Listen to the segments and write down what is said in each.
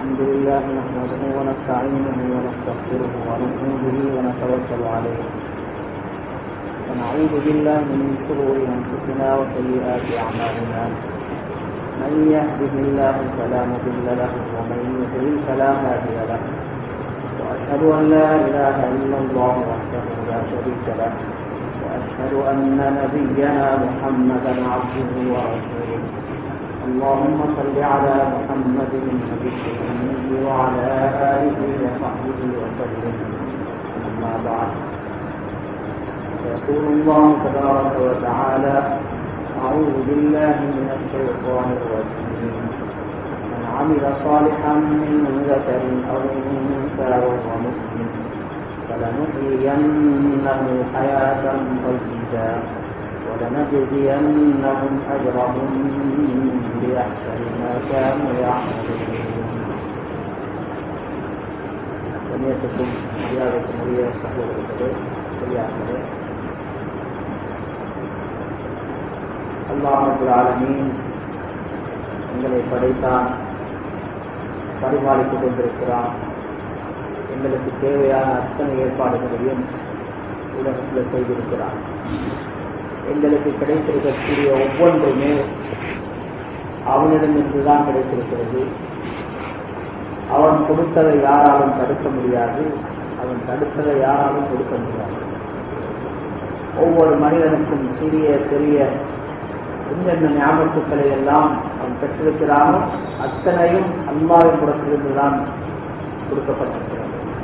الحمد لله نحمده ونستعينه ونستغفره ونؤمن به ونتوكل عليه ونعوذ بالله من شرور انفسنا وسيئات اعمالنا من يهده الله فلا مضل له ومن يضلل فلا هادي له واشهد ان لا اله الا الله وحده لا شريك له واشهد ان نبينا محمدا عبده ورسوله اللهم صل على محمد النبي الأمي وعلى آله وصحبه وسلم أما بعد يقول الله تبارك وتعالى أعوذ بالله من الشيطان الرجيم من عمل صالحا من ذكر أو أنثى وهو مسلم فلنحيينه حياة طيبة ولنجزينهم أجرهم بأحسن ما كانوا يعملون கண்ணியத்துக்கும் மரியாதைக்கும் உரிய சகோதரர்களே பெரியார்களே அல்லாஹுல் ஆலமீன் எங்களை படைத்தான் பரிமாறித்துக் கொண்டிருக்கிறான் எங்களுக்கு தேவையான அத்தனை ஏற்பாடுகளையும் உலகத்தில் செய்திருக்கிறான் எங்களுக்கு கிடைத்திருக்கக்கூடிய ஒவ்வொன்றுமே அவனிடமிருந்து தான் கிடைத்திருக்கிறது அவன் கொடுத்ததை யாராலும் தடுக்க முடியாது அவன் தடுத்ததை யாராலும் கொடுக்க முடியாது ஒவ்வொரு மனிதனுக்கும் சிறிய பெரிய என்னென்ன ஞாபகத்துக்களை எல்லாம் அவன் பெற்றிருக்கிறானோ அத்தனையும் அல்லாவின் புறத்திலிருந்து தான் கொடுக்கப்பட்டிருக்கிறது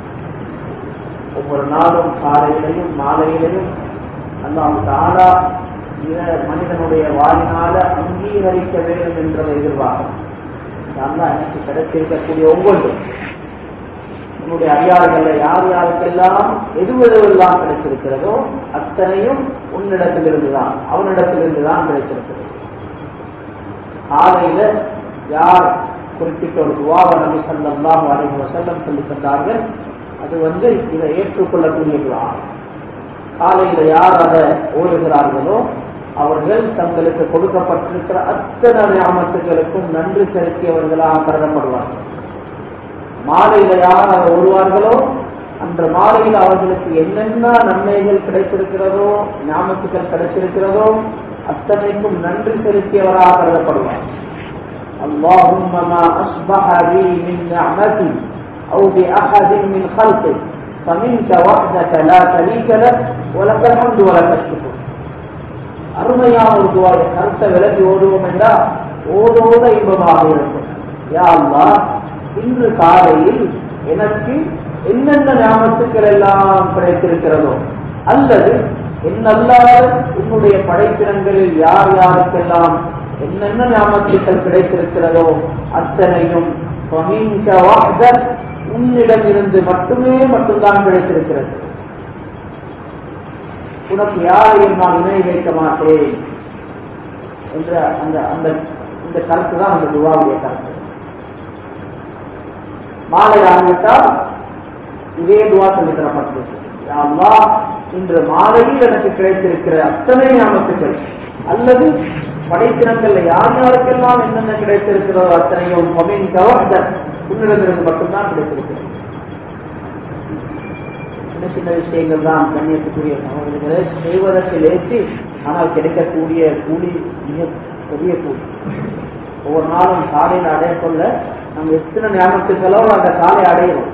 ஒவ்வொரு நாளும் காலையிலையும் மாலையிலையும் அல்லாஹு தாலா மனிதனுடைய வாயினால அங்கீகரிக்க வேண்டும் என்றதை எதிர்பார்க்கும் அல்லா எனக்கு கிடைத்திருக்கக்கூடிய ஒவ்வொன்றும் உன்னுடைய அதிகாரிகள்ல யார் யாருக்கெல்லாம் எது எதுவெல்லாம் கிடைத்திருக்கிறதோ அத்தனையும் உன்னிடத்திலிருந்து தான் அவனிடத்திலிருந்து தான் கிடைத்திருக்கிறது காலையில யார் குறிப்பிட்ட ஒரு துவாவ நபி சல்லாம் அலைஹி வசல்லம் சொல்லி தந்தார்கள் அது வந்து இதை ஏற்றுக்கொள்ளக்கூடிய துவா காலையில யார் அதை ஓடுகிறார்களோ அவர்கள் தங்களுக்கு கொடுக்கப்பட்டிருக்கிற அத்தனை ஞாபகத்துகளுக்கும் நன்றி செலுத்தியவர்களாக கருதப்படுவார்கள் மாலையில யார் அதை ஓடுவார்களோ அன்ற மாலையில் அவர்களுக்கு என்னென்ன நன்மைகள் கிடைத்திருக்கிறதோ ஞாபகத்துக்கள் கிடைத்திருக்கிறதோ அத்தனைக்கும் நன்றி செலுத்தியவராக கருதப்படுவார் اللهم ما أصبح بي من نعمة أو بأحد من خلقك فمنك وحدك لا شريك لك ولك الحمد ولك الشكر அருமையான ஒரு துவாரை கருத்தை விலகி ஓடுவோம் என்றால் ஓடோட இன்பமாக இருக்கும் யா அல்லா இன்று காலையில் எனக்கு என்னென்ன ஞாபகத்துக்கள் எல்லாம் கிடைத்திருக்கிறதோ அல்லது என்னல்லாத உன்னுடைய படைப்பினங்களில் யார் யாருக்கெல்லாம் என்னென்ன ஞாபகத்துக்கள் கிடைத்திருக்கிறதோ அத்தனையும் உன்னிடம் இருந்து மட்டுமே மட்டும்தான் கிடைத்திருக்கிறது உனக்கு யாரையும் நான் இணை வைக்க மாட்டேன் என்ற அந்த அந்த இந்த கருத்து தான் அந்த துவாவுடைய கருத்து மாலை ஆரம்பித்தால் இதே துவா சொல்லி தரப்பட்டிருக்கு இன்று மாலையில் எனக்கு கிடைத்திருக்கிற அத்தனை ஞாபகத்துக்கள் அல்லது படைத்தினங்கள்ல யார் யாருக்கெல்லாம் என்னென்ன கிடைத்திருக்கிறதோ அத்தனையும் மொபைல் கவர்தர் உன்னிடமிருந்து மட்டும்தான் கிடைத்திருக்கிறது சின்ன சின்ன விஷயங்கள் தான் கண்ணியத்துக்குரிய சகோதரர்களை செய்வதற்கு லேசி ஆனால் கிடைக்கக்கூடிய கூலி மிக பெரிய கூலி ஒவ்வொரு நாளும் காலையில் அடைய கொள்ள நம்ம எத்தனை ஞாபகத்துக்களோ அந்த காலை அடையிறோம்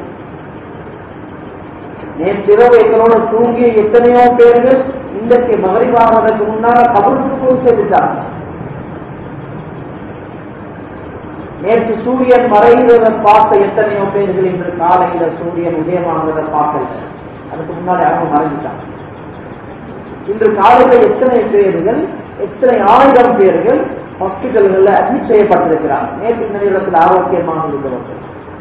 நேற்றிரவு எங்களோட தூங்கிய எத்தனையோ பேர்கள் இன்றைக்கு மகரிவாவதற்கு முன்னால கபருக்கு போய் செஞ்சுட்டாங்க நேற்று சூரியன் மறைகிறத பார்த்த எத்தனையோ பேர்கள் இன்று காலையில சூரியன் உதயமானதை பார்க்கல அதுக்கு முன்னாடி அவங்க மறைஞ்சிட்டாங்க இன்று காலையில எத்தனை பேர்கள் எத்தனை ஆயிரம் பேர்கள் ஹாஸ்பிட்டல்கள்ல அட்மிட் செய்யப்பட்டிருக்கிறார் நேற்று நிலையத்தில் ஆரோக்கியமாக இருந்தவர்கள்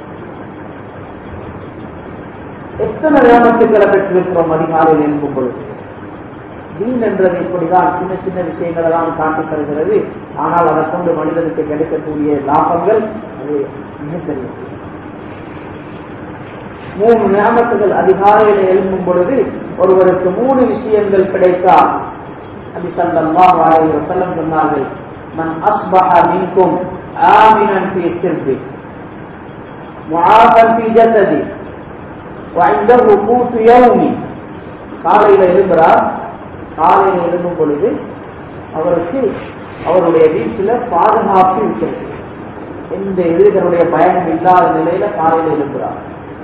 எத்தனை ஞாபகத்துக்களை பெற்றிருக்கிறோம் அதிகாலையில் எழுப்பும் பொழுது தீன் என்றது இப்படிதான் சின்ன சின்ன விஷயங்களை தான் காட்டி தருகிறது ஆனால் அதை கொண்டு மனிதனுக்கு கிடைக்கக்கூடிய லாபங்கள் அது மிகப்பெரிய மூணு ஞாபகத்துகள் அதிகாலையில் எழும்பும் பொழுது ஒருவருக்கு மூணு விஷயங்கள் கிடைத்தால் நபி ஸல்லல்லாஹு அலைஹி வஸல்லம் சொன்னார்கள் மன் அஸ்பஹ மின்கும் ஆமினன் ஃபீ சிர்பி معافى في جسده وعنده قوت يومي காலையில எழும்புறார் காலையில எழும்பும் பொழுது அவருக்கு அவருடைய வீட்டில் பாதுகாப்பு இருக்கிறது எந்த எதிரிகளுடைய பயணம் இல்லாத நிலையில காலையில எழும்புறார்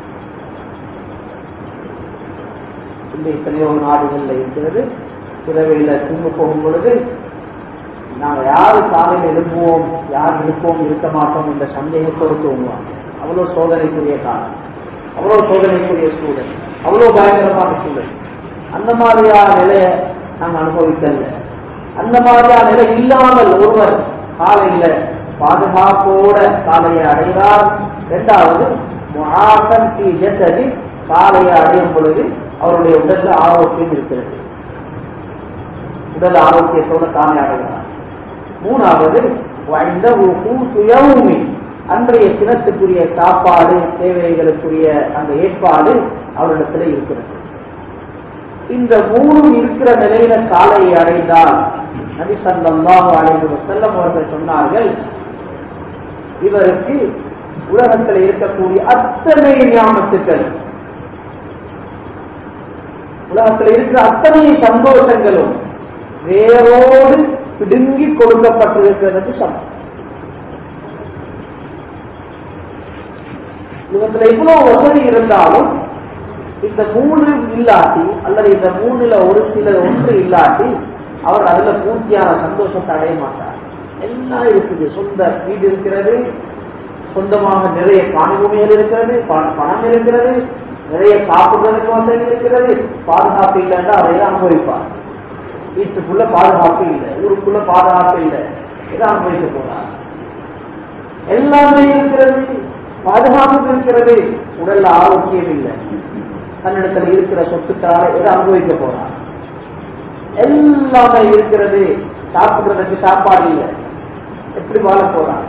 இந்த எத்தனையோ நாடுகள்ல இருக்கிறது பிறவையில தூங்க போகும் பொழுது நாங்க யாரு காலையில் எழுப்புவோம் யார் எழுப்போம் இருக்க மாட்டோம் என்ற சந்தேகத்தோடு தூங்குவோம் அவ்வளவு சோதனைக்குரிய காலம் அவ்வளவு சோதனைக்குரிய சூழல் அவ்வளவு பயங்கரமான சூழல் அந்த மாதிரியான நிலையை நாங்க அனுபவிக்கல அந்த மாதிரியான நிலை இல்லாமல் ஒருவர் காலையில பாதுகாப்போட காலையை அடைகிறார் இரண்டாவது முஹாசன் பி ஜசதி காலையை அடையும் பொழுது அவருடைய உடல்ல ஆரோக்கியம் இருக்கிறது உடல் ஆரோக்கியத்தோட தானே அடைகிறார் மூணாவது சுயவுமி அன்றைய தினத்துக்குரிய சாப்பாடு தேவைகளுக்குரிய அந்த ஏற்பாடு அவரிடத்துல இருக்கிறது இந்த மூணும் இருக்கிற நிலையில காலையை அடைந்தால் நபி சல்லாஹு அலைஹி வஸல்லம் அவர்கள் சொன்னார்கள் இவருக்கு உலகத்தில் இருக்கக்கூடிய அத்தனை ஞாபகத்துக்கள் உலகத்தில் இருக்கிற அத்தனை சந்தோஷங்களும் வேரோடு பிடுங்கி கொடுக்கப்பட்டிருக்கிறது சமம் உலகத்துல இவ்வளவு வசதி இருந்தாலும் இந்த மூணு இல்லாட்டி அல்லது இந்த மூணுல ஒரு சில ஒன்று இல்லாட்டி அவர் அதுல பூர்த்தியான சந்தோஷத்தை அடைய மாட்டார் எல்லாம் இருக்குது சொந்த வீடு இருக்கிறது சொந்தமாக நிறைய காணிபூமிகள் இருக்கிறது பண- பணம் இருக்கிறது நிறைய சாப்பிடுறதுக்கு வசதி இருக்கிறது பாதுகாப்பு இல்லைன்னா அதை அனுபவிப்பார் வீட்டுக்குள்ள பாதுகாப்பு இல்லை ஊருக்குள்ள பாதுகாப்பு இல்லை இதை அனுபவிக்க போறார் எல்லாமே இருக்கிறது பாதுகாப்பு இருக்கிறது உடல்ல ஆரோக்கியம் இல்லை தன்னிடத்தில் இருக்கிற சொத்துக்காக எதை அனுபவிக்க போறார் எல்லாமே இருக்கிறது சாப்பிடுறதுக்கு சாப்பாடு இல்லை எப்படி வாழ போறார்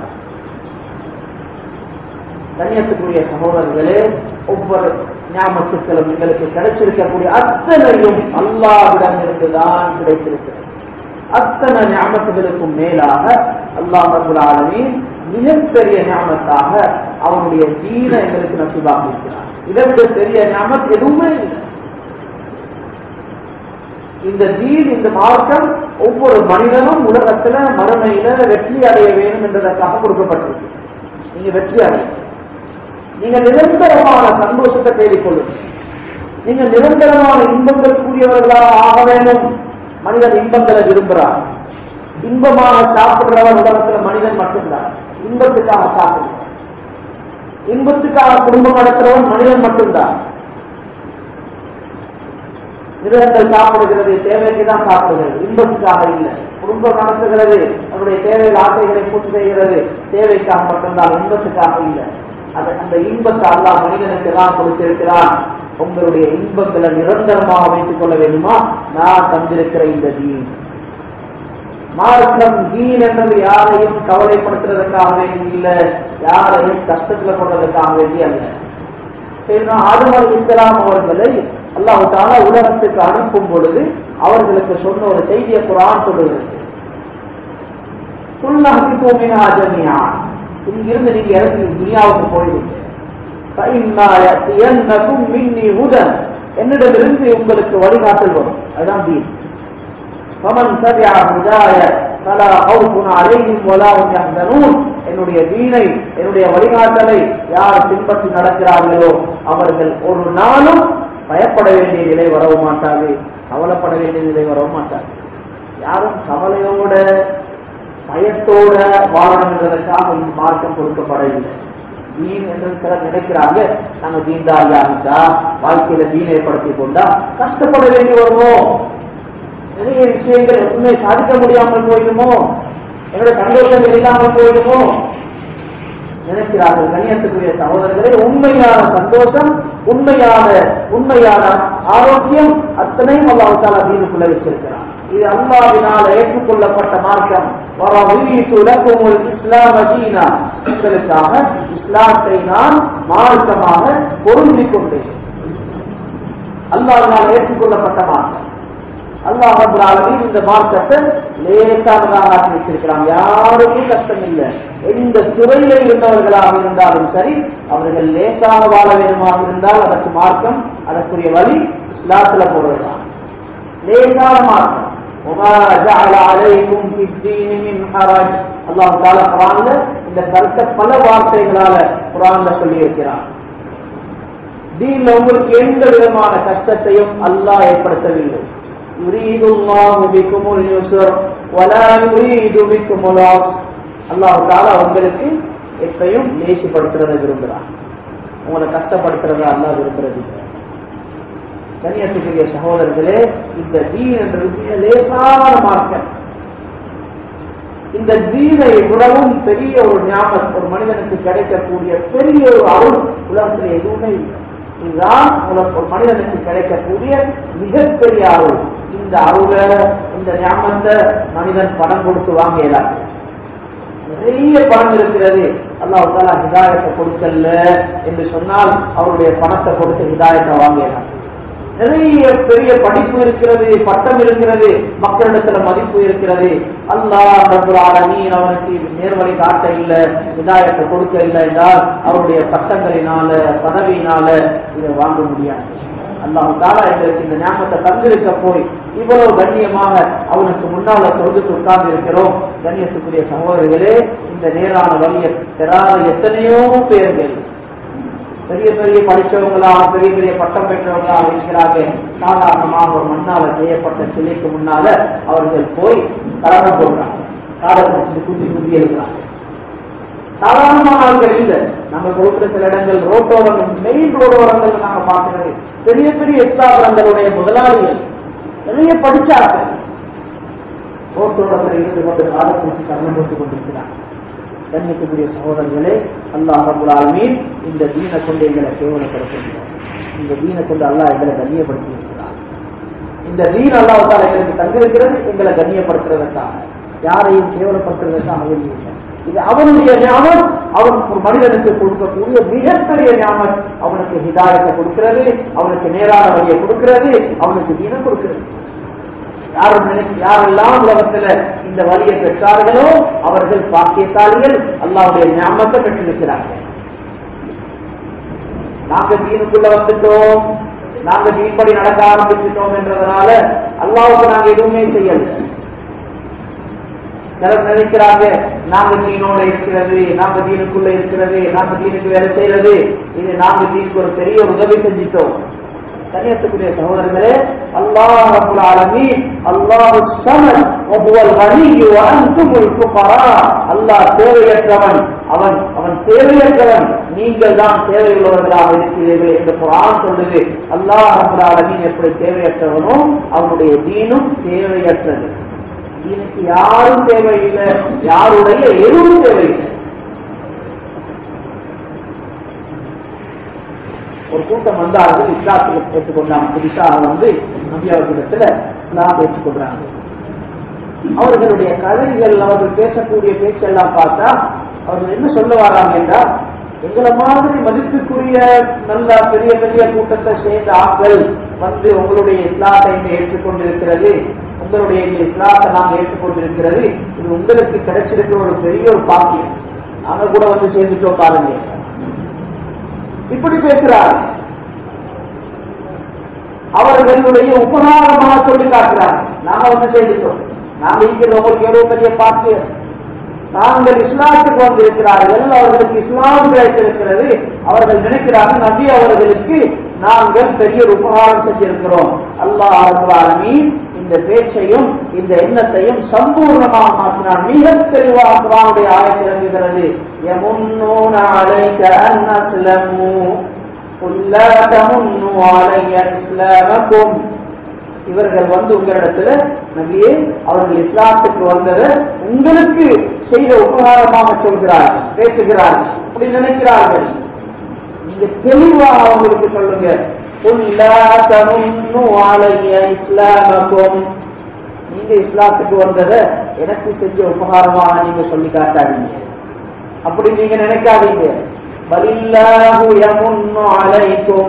கண்ணியத்துக்குரிய சகோதரர்களே ஒவ்வொரு ஞாபகத்துக்களும் எங்களுக்கு கிடைச்சிருக்கக்கூடிய அத்தனையும் அல்லாவிடம் இருந்துதான் கிடைத்திருக்கிறது அத்தனை ஞாபகத்துகளுக்கும் மேலாக அல்லாஹ் ரபுல் ஆலமீன் மிகப்பெரிய ஞாபகத்தாக அவனுடைய தீன எங்களுக்கு நசுபாக இருக்கிறார் இதை விட பெரிய ஞாபகம் எதுவுமே இல்லை இந்த தீன் இந்த மார்க்கம் ஒவ்வொரு மனிதனும் உலகத்துல மறுமையில வெற்றி அடைய வேண்டும் என்பதற்காக கொடுக்கப்பட்டிருக்கு நீங்க வெற்றி அடைய நீங்க நிரந்தரமான சந்தோஷத்தை தேடிக்கொள்ளுங்க நீங்க நிரந்தரமான இன்பங்களுக்குரியவர்களாக ஆக வேண்டும் மனிதன் இன்பங்களை விரும்புகிறார் இன்பமாக சாப்பிடுறவர் உலகத்துல மனிதன் மட்டும்தான் இன்பத்துக்காக சாப்பிடுறார் இன்பத்துக்காக குடும்பம் நடத்துறவன் மனிதன் மட்டும்தான் மிருகங்கள் சாப்பிடுகிறது தேவைக்கு தான் சாப்பிடுகிறது இன்பத்துக்காக இல்லை குடும்பம் நடத்துகிறது அவருடைய தேவைகள் ஆசைகளை பூர்த்தி செய்கிறது தேவைக்காக மட்டும்தான் இன்பத்துக்காக இல்லை அது அந்த இன்பத்தை அல்லா மனிதனுக்கு தான் கொடுத்திருக்கிறான் உங்களுடைய இன்பங்களை நிரந்தரமாக வைத்துக் கொள்ள வேண்டுமா நான் தந்திருக்கிற இந்த தீன் மார்க்கம் தீன் என்பது யாரையும் கவலைப்படுத்துறதுக்காக வேண்டி இல்லை யாரையும் கஷ்டத்துல கொள்றதுக்காக வேண்டி அல்ல ஆதம் அலி இஸ்லாம் அவர்களை அல்லாஹு தாலா உலகத்துக்கு அனுப்பும் பொழுது அவர்களுக்கு சொன்ன ஒரு செய்தியை குரான் சொல்லுகிறது சுல்லஹிகோமினா ஜமியா இங்கிருந்து நீங்க இறங்கி துனியாவுக்கு போயிடுங்க மின்னி உதன் என்னிடமிருந்து உங்களுக்கு வழிகாட்டல் வரும் அதுதான் தீன் ஃபமன் தபிஅ ஹுதாய ஃபலா ஹவுஃபுன் அலைஹிம் வலா ஹும் யஹ்சனூன் என்னுடைய தீனை என்னுடைய வழிகாட்டலை யார் பின்பற்றி நடக்கிறார்களோ அவர்கள் ஒரு நாளும் பயப்பட வேண்டிய நிலை வரவும் மாட்டாது கவலைப்பட வேண்டிய நிலை வரவும் மாட்டாது யாரும் கவலையோட பயத்தோட வாழணும் என்பதற்காக இந்த மார்க்கம் கொடுக்கப்படவில்லை தீன் என்று சிலர் நினைக்கிறாங்க நாங்க தீன்தாரியா இருந்தா வாழ்க்கையில தீனை ஏற்படுத்தி கொண்டா கஷ்டப்பட வேண்டி வருமோ நிறைய விஷயங்கள் எதுவுமே சாதிக்க முடியாமல் போயிடுமோ என்னோட சந்தோஷங்கள் இல்லாமல் போயிடுமோ நினைக்கிறார்கள் கண்ணியத்துக்குரிய சகோதரர்களே உண்மையான சந்தோஷம் உண்மையான உண்மையான ஆரோக்கியம் அத்தனையும் அல்லாஹால தீனுக்குள்ள வச்சிருக்கிறான் இது அல்லாவினால் ஏற்றுக்கொள்ளப்பட்ட மார்க்கம் உலகம் ஒரு இஸ்லாம் அதீனா உங்களுக்காக இஸ்லாத்தை நான் மார்க்கமாக பொருந்திக் கொண்டேன் அல்லாவினால் ஏற்றுக்கொள்ளப்பட்ட மார்க்கம் அல்லாஹ் ரப்பல் ஆலமீன் இந்த மார்க்கத்தை லேசானதாக ஆக்கி வச்சிருக்கிறான் யாருக்கும் கஷ்டம் இல்லை எந்த துறையில இருந்தவர்களாக இருந்தாலும் சரி அவர்கள் லேசாக வாழ வேண்டுமாக இருந்தால் அதற்கு மார்க்கம் அதற்குரிய வழி இஸ்லாத்துல போடுறதுதான் லேசான மார்க்கம் وما جعل عليكم في الدين من حرج அல்லாஹ் تعالى குர்ஆன்ல இந்த கருத்தை பல வார்த்தைகளால குர்ஆன்ல சொல்லி இருக்கிறான் தீன்ல உங்களுக்கு எந்த விதமான கஷ்டத்தையும் அல்லாஹ் ஏற்படுத்தவில்லை يريد الله بكم اليسر ولا يريد بكم العسر அல்லாஹ் تعالى உங்களுக்கு எப்பையும் லேசிப்படுத்துறதை விரும்புகிறான் உங்களை கஷ்டப்படுத்துறத அல்லாஹ் விரும்புறது இல்லை. கண்ணியத்துக்குரிய சகோதரர்களே இந்த தீன் என்றது மிக லேசான மார்க்கம் இந்த தீனை விடவும் பெரிய ஒரு ஞாபகம் ஒரு மனிதனுக்கு கிடைக்கக்கூடிய பெரிய ஒரு அருள் உலகத்தில் எதுவுமே இல்லை இதுதான் உலக ஒரு மனிதனுக்கு கிடைக்கக்கூடிய மிகப்பெரிய அருள் இந்த அருளை இந்த ஞாபகத்தை மனிதன் பணம் கொடுத்து வாங்கலாம் நிறைய பணம் இருக்கிறது அல்லாஹ் தாலா ஹிதாயத்தை கொடுக்கல என்று சொன்னால் அவருடைய பணத்தை கொடுத்து ஹிதாயத்தை வாங்கலாம் நிறைய பெரிய படிப்பு இருக்கிறது பட்டம் இருக்கிறது மக்களிடத்துல மதிப்பு இருக்கிறது அல்லாஹ் ரப்பல் ஆலமீன் அவனுக்கு நேர்வழி காட்ட இல்லை விதாயத்தை கொடுக்க இல்லை என்றால் அவருடைய பட்டங்களினால பதவியினால இதை வாங்க முடியாது அல்லாஹ் தாலா எங்களுக்கு இந்த ஞாபகத்தை தந்திருக்க போய் இவ்வளவு கண்ணியமாக அவனுக்கு முன்னால தொகுத்து உட்கார்ந்து இருக்கிறோம் கண்ணியத்துக்குரிய சகோதரர்களே இந்த நேரான வழியை பெறாத எத்தனையோ பேர்கள் பெரிய பெரிய படிச்சவங்களாக பெரிய பெரிய பட்டம் பெற்றவங்களாக இருக்கிறாங்க சாதாரணமாக ஒரு மண்ணால செய்யப்பட்ட சிலைக்கு முன்னால அவர்கள் போய் கலந்து போடுறாங்க காலம் வச்சுட்டு குந்தி குந்தி எழுதுறாங்க சாதாரணமான ஆட்கள் இல்லை நம்ம கொடுக்குற சில இடங்கள் ரோட்டோரங்கள் மெயின் ரோடோரங்கள் நாங்க பார்க்கிறது பெரிய பெரிய ஸ்தாபனங்களுடைய முதலாளிகள் நிறைய படிச்சார்கள் ரோட்டோரங்கள் இருந்து கொண்டு காலம் வச்சு கலந்து போட்டுக் கொண்டிருக்கிறாங்க கண்ணியத்துக்குரிய சகோதரர்களே அல்லாஹ் ரபுல் ஆலமீன் இந்த தீனை கொண்டு எங்களை கேவலப்படுத்துகிறார் இந்த தீனை கொண்டு அல்லாஹ் எங்களை கண்ணியப்படுத்தி இருக்கிறார் இந்த தீன் அல்லாஹால எங்களுக்கு தந்திருக்கிறது எங்களை கண்ணியப்படுத்துறதற்காக யாரையும் கேவலப்படுத்துறதற்காக இல்லை இது அவனுடைய ஞானம் அவன் ஒரு மனிதனுக்கு கொடுக்கக்கூடிய மிகப்பெரிய ஞானம் அவனுக்கு ஹிதாயத்தை கொடுக்கிறது அவனுக்கு நேரான வழியை கொடுக்கிறது அவனுக்கு தீனம் கொடுக்கிறது யாரும் நினைச்சு யாரெல்லாம் உலகத்துல இந்த வழியை பெற்றார்களோ அவர்கள் பாக்கியசாலிகள் அல்லாவுடைய ஞாபகத்தை பெற்றிருக்கிறார்கள் நாங்க தீனுக்குள்ள வந்துட்டோம் நாங்க தீன்படி நடக்க ஆரம்பிச்சிட்டோம் என்றதுனால அல்லாவுக்கு நாங்க எதுவுமே செய்யல சிலர் நினைக்கிறாங்க நாங்க தீனோட இருக்கிறது நாங்க தீனுக்குள்ள இருக்கிறது நாங்க தீனுக்கு வேலை செய்யறது இது நாங்க தீனுக்கு ஒரு பெரிய உதவி செஞ்சிட்டோம் கண்ணியத்துக்குரிய சகோதரர்களே அல்லாஹ் ரபுல் ஆலமீன் அல்லாஹ் ஸமத் வஹுவல் கனியு வ அன்துமுல் ஃபுகரா அல்லாஹ் தேவையற்றவன் அவன் அவன் தேவையற்றவன் நீங்கள் தான் தேவையுள்ளவர்களாக இருக்கிறீர்கள் என்று குர்ஆன் சொல்லுது அல்லாஹ் ரபுல் ஆலமீன் எப்படி தேவையற்றவனோ அவனுடைய தீனும் தேவையற்றது தீனுக்கு யாரும் தேவையில்லை யாருடைய எதுவும் தேவையில்லை ஒரு கூட்டம் வந்தார்கள் இஸ்லாத்துக்கு ஏற்றுக்கொண்டாங்க புதுசாக வந்து நபியாவர்களிடத்துல இஸ்லாம் ஏற்றுக்கொள்றாங்க அவர்களுடைய கதைகள் அவர்கள் பேசக்கூடிய பேச்செல்லாம் பார்த்தா அவர்கள் என்ன சொல்ல வராங்க என்றால் எங்களை மாதிரி மதிப்புக்குரிய நல்ல பெரிய பெரிய கூட்டத்தை சேர்ந்த ஆட்கள் வந்து உங்களுடைய இஸ்லாத்தை இங்க ஏற்றுக்கொண்டிருக்கிறது உங்களுடைய இந்த இஸ்லாத்தை நாங்கள் ஏற்றுக்கொண்டிருக்கிறது இது உங்களுக்கு கிடைச்சிருக்கிற ஒரு பெரிய ஒரு பாக்கியம் நாங்க கூட வந்து சேர்ந்துட்டோம் பாருங்க இப்படி பேசுறார் அவர்களுடைய உபகாரமாக சொல்லி காட்டுறார் நாங்க வந்து செய்துட்டோம் நாங்க இங்க உங்களுக்கு எவ்வளவு பெரிய பாட்டு நாங்கள் இஸ்லாத்துக்கு வந்திருக்கிறார்கள் அவர்களுக்கு இஸ்லாம் கிடைத்திருக்கிறது அவர்கள் நினைக்கிறார்கள் நபி அவர்களுக்கு நாங்கள் பெரிய ஒரு உபகாரம் செஞ்சிருக்கிறோம் அல்லாஹ் அலுவலாமீன் இந்த பேச்சையும் இந்த எண்ணத்தையும் சம்பூர்ணமாக மாற்றினார் மிக தெளிவாக குரானுடைய ஆயத்தில் இறங்குகிறது يمنون عليك أن أسلموا قل لا تمنوا علي إسلامكم இவர்கள் வந்து உங்களிடத்துல நபியே அவர்கள் இஸ்லாத்துக்கு வந்தது உங்களுக்கு செய்த உபகாரமாக சொல்கிறார்கள் பேசுகிறார்கள் அப்படி நினைக்கிறார்கள் நீங்க தெளிவாக அவங்களுக்கு சொல்லுங்க قل لا تمنوا علي إسلامكم நீங்க இஸ்லாத்துக்கு வந்ததை எனக்கு செஞ்ச உபகாரமாக நீங்க சொல்லி காட்டாதீங்க அப்படி நீங்க நினைக்காதீங்க வலில்லாஹு யமுன்னு அலைக்கும்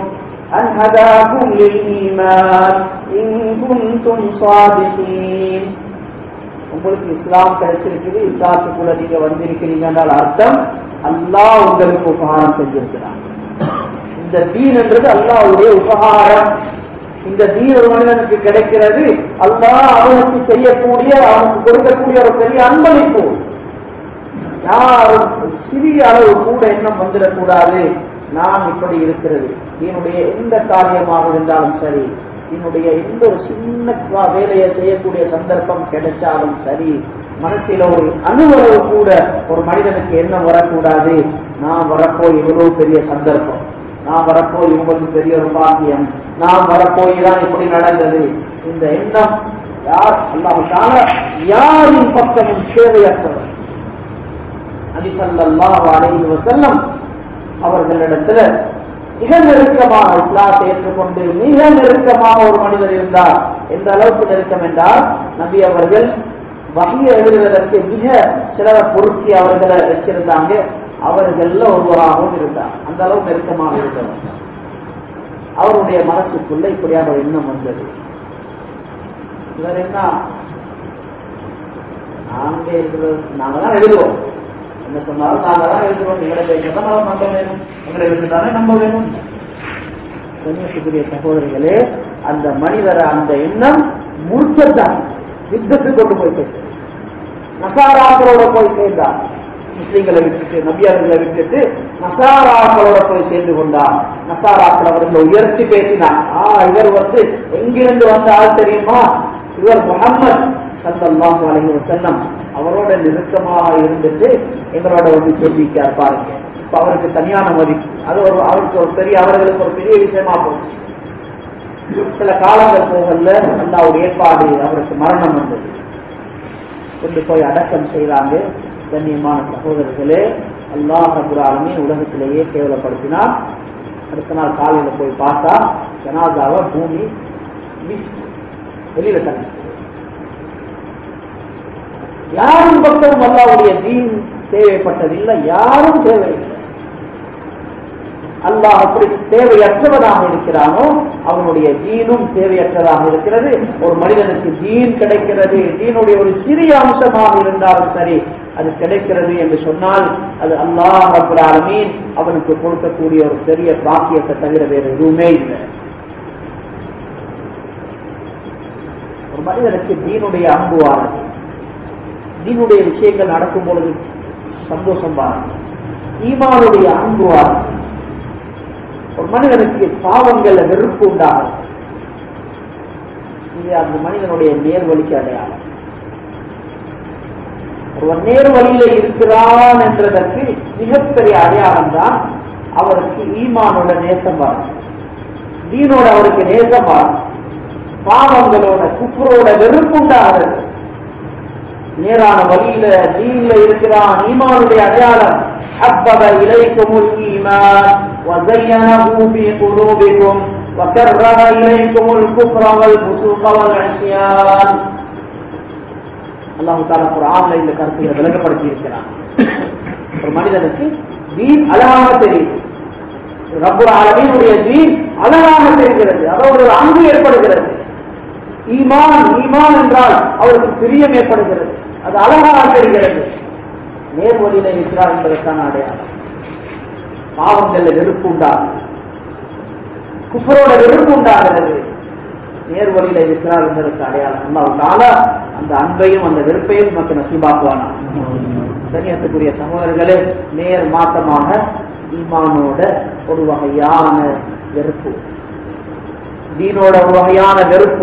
أن هداكم للإيمان إن كنتم صادقين உங்களுக்கு இஸ்லாம் கிடைச்சிருக்குது இஸ்லாத்துக்குள்ள நீங்க வந்திருக்கிறீங்க என்றால் அர்த்தம் அல்லாஹ் உங்களுக்கு உபகாரம் செஞ்சிருக்கிறான் இந்த தீன்ன்றது அல்லாஹ்வுடைய உபகாரம் இந்த தீன் ஒரு மனிதனுக்கு கிடைக்கிறது அல்லாஹ் அவனுக்கு செய்யக்கூடிய அவனுக்கு கொடுக்கக்கூடிய ஒரு பெரிய அன்பளிப்பு யாரும் சிறிய அளவு கூட எண்ணம் வந்துடக்கூடாது நான் இப்படி இருக்கிறது என்னுடைய எந்த காரியமாக இருந்தாலும் சரி என்னுடைய எந்த ஒரு சின்ன வா- வேலையை செய்யக்கூடிய சந்தர்ப்பம் கிடைச்சாலும் சரி மனசில ஒரு அணுவளவு கூட ஒரு மனிதனுக்கு எண்ணம் வரக்கூடாது நான் வரப்போ இவ்வளவு பெரிய சந்தர்ப்பம் நான் வரப்போ இவங்களுக்கு பெரிய ஒரு பாக்கியம் நான் வரப்போய் தான் இப்படி நடந்தது இந்த எண்ணம் யார் அல்லாஹால யாரின் பக்கமும் சேவையற்றவர் நபி ஸல்லல்லாஹு அலைஹி வஸல்லம் அவர்களிடத்துல மிக நெருக்கமாக இஸ்லாத்தை ஏற்றுக்கொண்டு மிக நெருக்கமாக ஒரு மனிதர் இருந்தார் எந்த அளவுக்கு நெருக்கம் என்றால் நபி அவர்கள் வகையை எழுதுவதற்கு மிக சில பொருட்சி அவர்களை வச்சிருந்தாங்க அவர்கள்ல ஒருவராகவும் இருந்தார் அந்த அளவு நெருக்கமாக இருந்தவர் அவருடைய மனசுக்குள்ள இப்படியான ஒரு எண்ணம் வந்தது இவர் என்ன நாங்க இருக்கிறது நாங்க தான் எழுதுவோம் என்ன சொன்னாலும் நாங்க தான் எழுதுவோம் எங்களை பேச தான் நம்ம நம்ப வேணும் எங்களை எழுதுதானே நம்ப வேணும் கன்னியாகுமரிய சகோதரிகளே அந்த மனிதரை அந்த எண்ணம் முடிச்சதான் யுத்தத்துக்கு கொண்டு போய் சேர்த்து நசாராக்களோட போய் சேர்ந்தார் முஸ்லிம்களை விட்டுட்டு நபியார்களை விட்டுட்டு நசாராக்களோட போய் சேர்ந்து கொண்டார் நசாராக்கள் அவர்களை உயர்த்தி பேசினார் ஆ இவர் வந்து எங்கிருந்து வந்த ஆள் தெரியுமா இவர் முகம்மது சல்லல்லாஹு அலைஹி வஸல்லம் அவரோட நெருக்கமாக இருந்துட்டு எங்களோட வந்து சொல்லிக்கார் பாருங்க இப்ப அவருக்கு தனியான மதிப்பு அது ஒரு அவருக்கு ஒரு பெரிய அவர்களுக்கு ஒரு பெரிய விஷயமா போச்சு சில காலங்கள் போகல அல்லாவுடைய ஏற்பாடு அவருக்கு மரணம் வந்தது கொண்டு போய் அடக்கம் செய்தாங்க கண்ணியமான சகோதரர்களே அல்லாஹ் ரபுல் ஆலமீன் உலகத்திலேயே கேவலப்படுத்தினார் அடுத்த நாள் காலையில போய் பார்த்தா ஜனாதாவை பூமி வீசி வெளியில தள்ளி யாரும் பக்கம் அல்லாவுடைய தீன் தேவைப்பட்டதில்லை யாரும் தேவையில்லை அல்லாஹ் அப்படி தேவையற்றவனாக இருக்கிறானோ அவனுடைய தீனும் தேவையற்றதாக இருக்கிறது ஒரு மனிதனுக்கு தீன் கிடைக்கிறது தீனுடைய ஒரு சிறிய அம்சமாக இருந்தாலும் சரி அது கிடைக்கிறது என்று சொன்னால் அது அல்லாஹ் ரபுல் ஆலமீன் அவனுக்கு கொடுக்கக்கூடிய ஒரு பெரிய பாக்கியத்தை தவிர வேறு எதுவுமே இல்லை ஒரு மனிதனுக்கு தீனுடைய அன்புவானது தீனுடைய விஷயங்கள் நடக்கும் பொழுது சந்தோஷம் வாரும் ஈமானுடைய அன்பு வாரும் ஒரு மனிதனுக்கு பாவங்கள்ல வெறுப்பு உண்டாகும் இது அந்த மனிதனுடைய நேர்வழிக்கு அடையாளம் ஒருவன் நேர்வழியில இருக்கிறான் என்றதற்கு மிகப்பெரிய அடையாளம் தான் அவருக்கு ஈமானோட நேசம் வரும் தீனோட அவருக்கு நேசம் வரும் பாவங்களோட குப்புரோட வெறுப்பு உண்டாகிறது நேரான வழியில தீன்ல இருக்கிறான் ஈமானுடைய அடையாளம் حبب إليكم الإيمان وزينه في قلوبكم وكره إليكم الكفر والفسوق والعصيان அல்லாஹு தாலா குரான்ல இந்த கருத்தை விளக்கப்படுத்தி இருக்கிறான் ஒரு மனிதனுக்கு தீன் அழகாக தெரியுது ரப்புல் ஆலமீனுடைய தீன் அழகாக தெரிகிறது அதோடு ஒரு அன்பு ஏற்படுகிறது ஈமான் ஈமான் என்றால் அவருக்கு பிரியம் ஏற்படுகிறது அது அழகாக தெரிகிறது நேர்வழியில இருக்கிறார் என்பதற்கான அடையாளம் பாவங்கள்ல வெறுப்பு உண்டாகும் குஃபரோட வெறுப்பு உண்டாகிறது நேர்வழியில இருக்கிறார் என்பதற்கு அடையாளம் அல்லாவுக்கால அந்த அன்பையும் அந்த வெறுப்பையும் நமக்கு நசீபாக்குவானா கண்ணியத்துக்குரிய சகோதரர்களே நேர் மாற்றமாக ஈமானோட ஒரு வகையான வெறுப்பு தீனோட ஒரு வகையான வெறுப்பு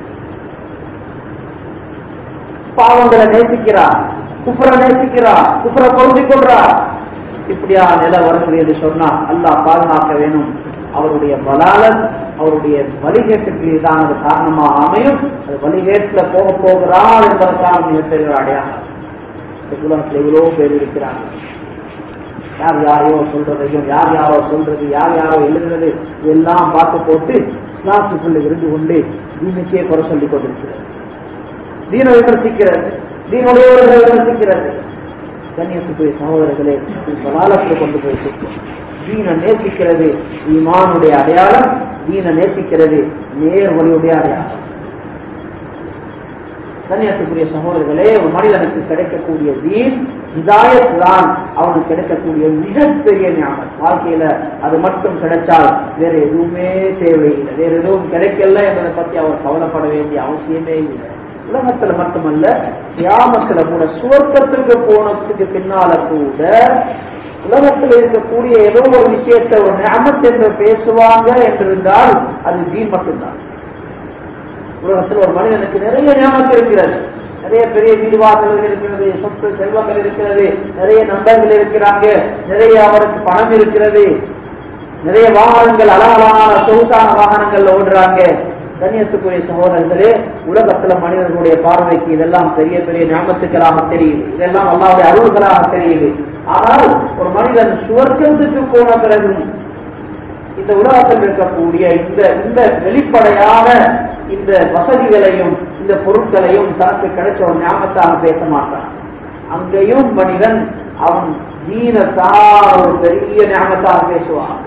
பாவங்களை நேசிக்கிறார் குப்புற நேசிக்கிறார் குப்புற பொருந்தி கொள்றார் இப்படியா நிலை வருகிறது என்று சொன்னா அல்லாஹ் பாதுகாக்க வேணும் அவருடைய பலாலன் அவருடைய வழிகேட்டுக்கு இதானது காரணமாக அமையும் அது வழிகேட்டுல போக போகிறார் என்பதற்கான மிகப்பெரிய ஒரு அடையாளம் இந்த உலகத்தில் எவ்வளோ பேர் இருக்கிறாங்க யார் யாரையோ சொல்றதையும் யார் யாரோ சொல்றது யார் யாரோ எழுதுறது இதெல்லாம் பார்த்து போட்டு கிளாஸுக்குள்ள இருந்து கொண்டு தீனுக்கே குறை சொல்லிக் கொண்டிருக்கிறது தீன விமர்சிக்கிறது தீனுடையவர்களை விமர்சிக்கிறது கண்ணியத்துக்குரிய சகோதரர்களே பலாலத்தில் கொண்டு போய் சேர்க்கும் தீனை நேசிக்கிறது ஈமானுடைய அடையாளம் தீனை நேசிக்கிறது நேர் வழியுடைய அடையாளம் கன்னியாசுக்குரிய சகோதரர்களே ஒரு மனிதனுக்கு கிடைக்கக்கூடிய தீன் இதாயத் தான் அவனுக்கு கிடைக்கக்கூடிய மிகப்பெரிய ஞானம் வாழ்க்கையில அது மட்டும் கிடைச்சால் வேற எதுவுமே தேவையில்லை வேற எதுவும் கிடைக்கல என்பதை பத்தி அவர் கவலைப்பட வேண்டிய அவசியமே இல்லை உலகத்துல மட்டுமல்ல கியாமத்துல கூட சுவர்க்கத்திற்கு போனதுக்கு பின்னால கூட உலகத்தில் இருக்கக்கூடிய ஏதோ ஒரு விஷயத்தை ஒரு ஞாபகத் என்று பேசுவாங்க என்றிருந்தால் அது தீன் மட்டும்தான் உலகத்தில் ஒரு மனிதனுக்கு நிறைய ஞாபகம் இருக்கிறது நிறைய பெரிய வீடுவாசல்கள் இருக்கிறது சொத்து செல்வங்கள் இருக்கிறது நிறைய நண்பர்கள் இருக்கிறாங்க நிறைய அவருக்கு பணம் இருக்கிறது நிறைய வாகனங்கள் அழகழகான சொகுசான வாகனங்கள்ல ஓடுறாங்க கண்ணியத்துக்குரிய சகோதரர்களே உலகத்துல மனிதர்களுடைய பார்வைக்கு இதெல்லாம் பெரிய பெரிய ஞாபகத்துக்களாக தெரியுது இதெல்லாம் அல்லாவுடைய அருள்களாக தெரியுது ஆனால் ஒரு மனிதன் சுவர்க்கத்துக்கு போன பிறகு இந்த உலகத்தில் இருக்கக்கூடிய இந்த இந்த வெளிப்படையான இந்த வசதிகளையும் இந்த பொருட்களையும் தனக்கு கிடைச்ச ஒரு ஞாபகத்தாக பேச மாட்டான் அங்கேயும் மனிதன் அவன் தீனத்தான் ஒரு பெரிய ஞாபகத்தாக பேசுவான்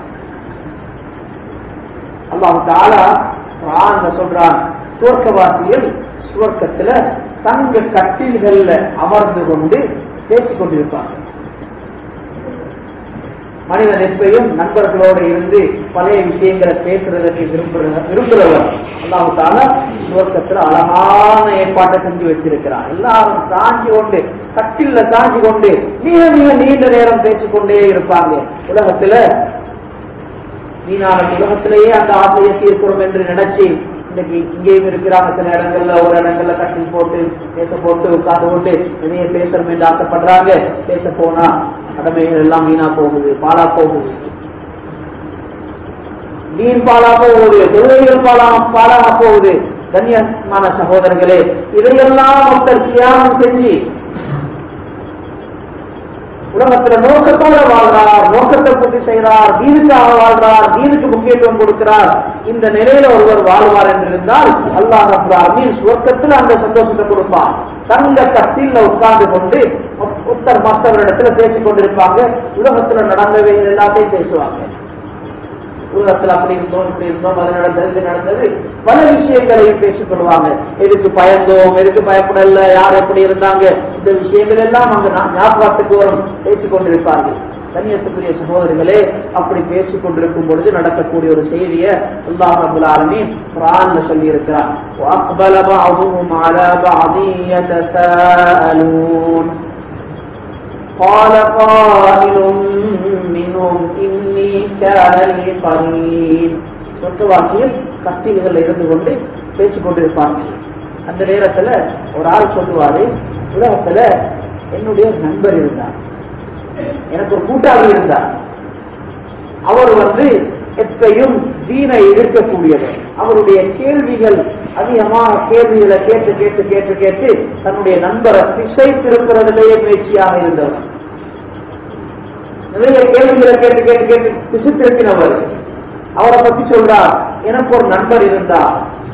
அல்லாஹு தாலா குரான்ல சொல்றான் சுவர்க்கவாசிகள் சுவர்க்கத்துல தங்க கட்டில்கள்ல அமர்ந்து கொண்டு பேசிக் கொண்டிருப்பாங்க மனிதன் எப்பையும் நண்பர்களோடு இருந்து பழைய விஷயங்களை பேசுறதற்கு விரும்புற விரும்புகிறவர் அல்லாஹு தாலா சுவர்க்கத்துல அழகான ஏற்பாட்டை செஞ்சு வச்சிருக்கிறான் எல்லாரும் தாங்கி கொண்டு கட்டில்ல தாங்கி கொண்டு மிக மிக நீண்ட நேரம் பேசிக்கொண்டே இருப்பாங்க உலகத்துல நீனான உலகத்திலேயே அந்த ஆசையை தீர்க்கிறோம் என்று நினைச்சு இன்னைக்கு இங்கேயும் இருக்கிறாங்க சில இடங்கள்ல ஒரு இடங்கள்ல கட்டில் போட்டு பேச போட்டு உட்கார்ந்து போட்டு நிறைய பேசணும் என்று ஆசைப்படுறாங்க பேச போனா கடமைகள் எல்லாம் வீணா போகுது பாலா போகுது நீர் பாலா போகுது தொழில்கள் பாலா பாலாக போகுது கண்ணியமான சகோதரர்களே இதையெல்லாம் ஒருத்தர் தியாகம் செஞ்சு உலகத்துல நோக்கத்தோட வாழ்றார் நோக்கத்தை பூர்த்தி செய்கிறார் தீனுக்காக வாழ்றார் தீனுக்கு முக்கியத்துவம் கொடுக்கிறார் இந்த நிலையில ஒருவர் வாழ்வார் என்றிருந்தால் அல்லாஹ் அப்ராஹிம் சுவர்க்கத்தில் அந்த சந்தோஷத்தை கொடுப்பார் தங்க கத்தில உட்கார்ந்து கொண்டு ஒருத்தர் மற்றவரிடத்துல பேசிக் கொண்டிருப்பாங்க உலகத்துல நடந்தவை எல்லாத்தையும் பேசுவாங்க உலகத்தில் அப்படி இருந்தோம் இப்படி இருந்தோம் அது நடந்தது இது நடந்தது பல விஷயங்களையும் பேசிக் கொள்வாங்க எதுக்கு பயந்தோம் எதுக்கு பயப்படல யார் எப்படி இருந்தாங்க இந்த விஷயங்கள் எல்லாம் அங்க ஞாபகத்துக்கு வரும் பேசிக் கொண்டிருப்பார்கள் கண்ணியத்துக்குரிய சகோதரிகளே அப்படி பேசிக் கொண்டிருக்கும் பொழுது நடக்கக்கூடிய ஒரு செய்தியை அல்லாஹ் ரபுல் ஆலமீன் குர்ஆன்ல சொல்லி இருக்கிறார் وَأَقْبَلَ بَعْضُهُمْ عَلَى بَعْضٍ يَتَسَاءَلُونَ قال قائل منهم إني كان لي قرين சொத்துவாசியில் கத்தில்கள் இருந்து கொண்டு பேசிக் கொண்டிருப்பாங்க அந்த நேரத்துல ஒரு ஆள் சொல்லுவாரு உலகத்துல என்னுடைய நண்பர் இருந்தார் எனக்கு ஒரு கூட்டாளி இருந்தார் அவர் வந்து எப்பையும் தீனை எதிர்க்கக்கூடியவர் அவருடைய கேள்விகள் அதிகமாக கேள்விகளை கேட்டு கேட்டு கேட்டு கேட்டு தன்னுடைய நண்பரை திசை திருப்புறதிலேயே முயற்சியாக இருந்தவர் நிறைய கேள்விகளை கேட்டு கேட்டு கேட்டு திசை திருப்பினவர் அவரை பத்தி சொல்றார் எனக்கு ஒரு நண்பர் இருந்தார்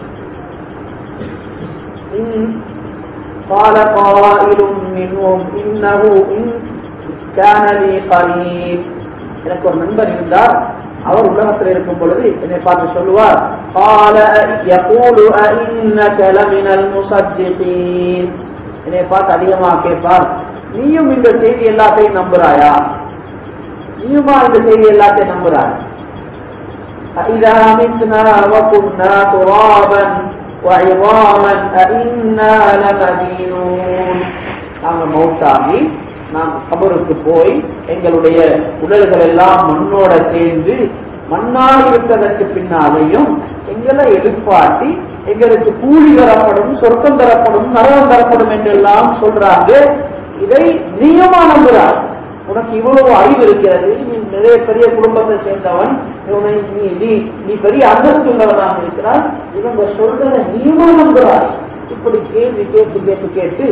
قال قائل منهم إنه إن كان لي قريب எனக்கு ஒரு நண்பர் இருந்தார் அவர் உலகத்தில் இருக்கும் பொழுது என்னை பார்த்து சொல்லுவார் قال يقول أئنك لمن المصدقين என்னை பார்த்து அதிகமாக கேட்பார் நீயும் இந்த செய்தி எல்லாத்தையும் நம்புறாயா நீயுமா இந்த செய்தி எல்லாத்தையும் நம்புறாய் أإذا متنا وكنا ترابا وعظاما أئنا لمدينون நாங்கள் மௌத்தாகி நாம் கபருக்கு போய் எங்களுடைய உடல்கள் எல்லாம் மண்ணோட சேர்ந்து மண்ணால் இருப்பதற்கு பின்னாலேயும் எங்களை எழுப்பாட்டி எங்களுக்கு கூலி தரப்படும் சொர்க்கம் தரப்படும் நரகம் தரப்படும் என்றெல்லாம் சொல்றாங்க இதை நீயமா நம்புறார் உனக்கு இவ்வளவு அறிவு இருக்கிறது நீ நிறைய பெரிய குடும்பத்தை சேர்ந்தவன் இவனை நீ நீ நீ பெரிய அந்தஸ்து உள்ளவனாக இருக்கிறாய் இவங்க சொல்றத நீயமா நம்புறாய் இப்படி கேள்வி கேட்டு கேட்டு கேட்டு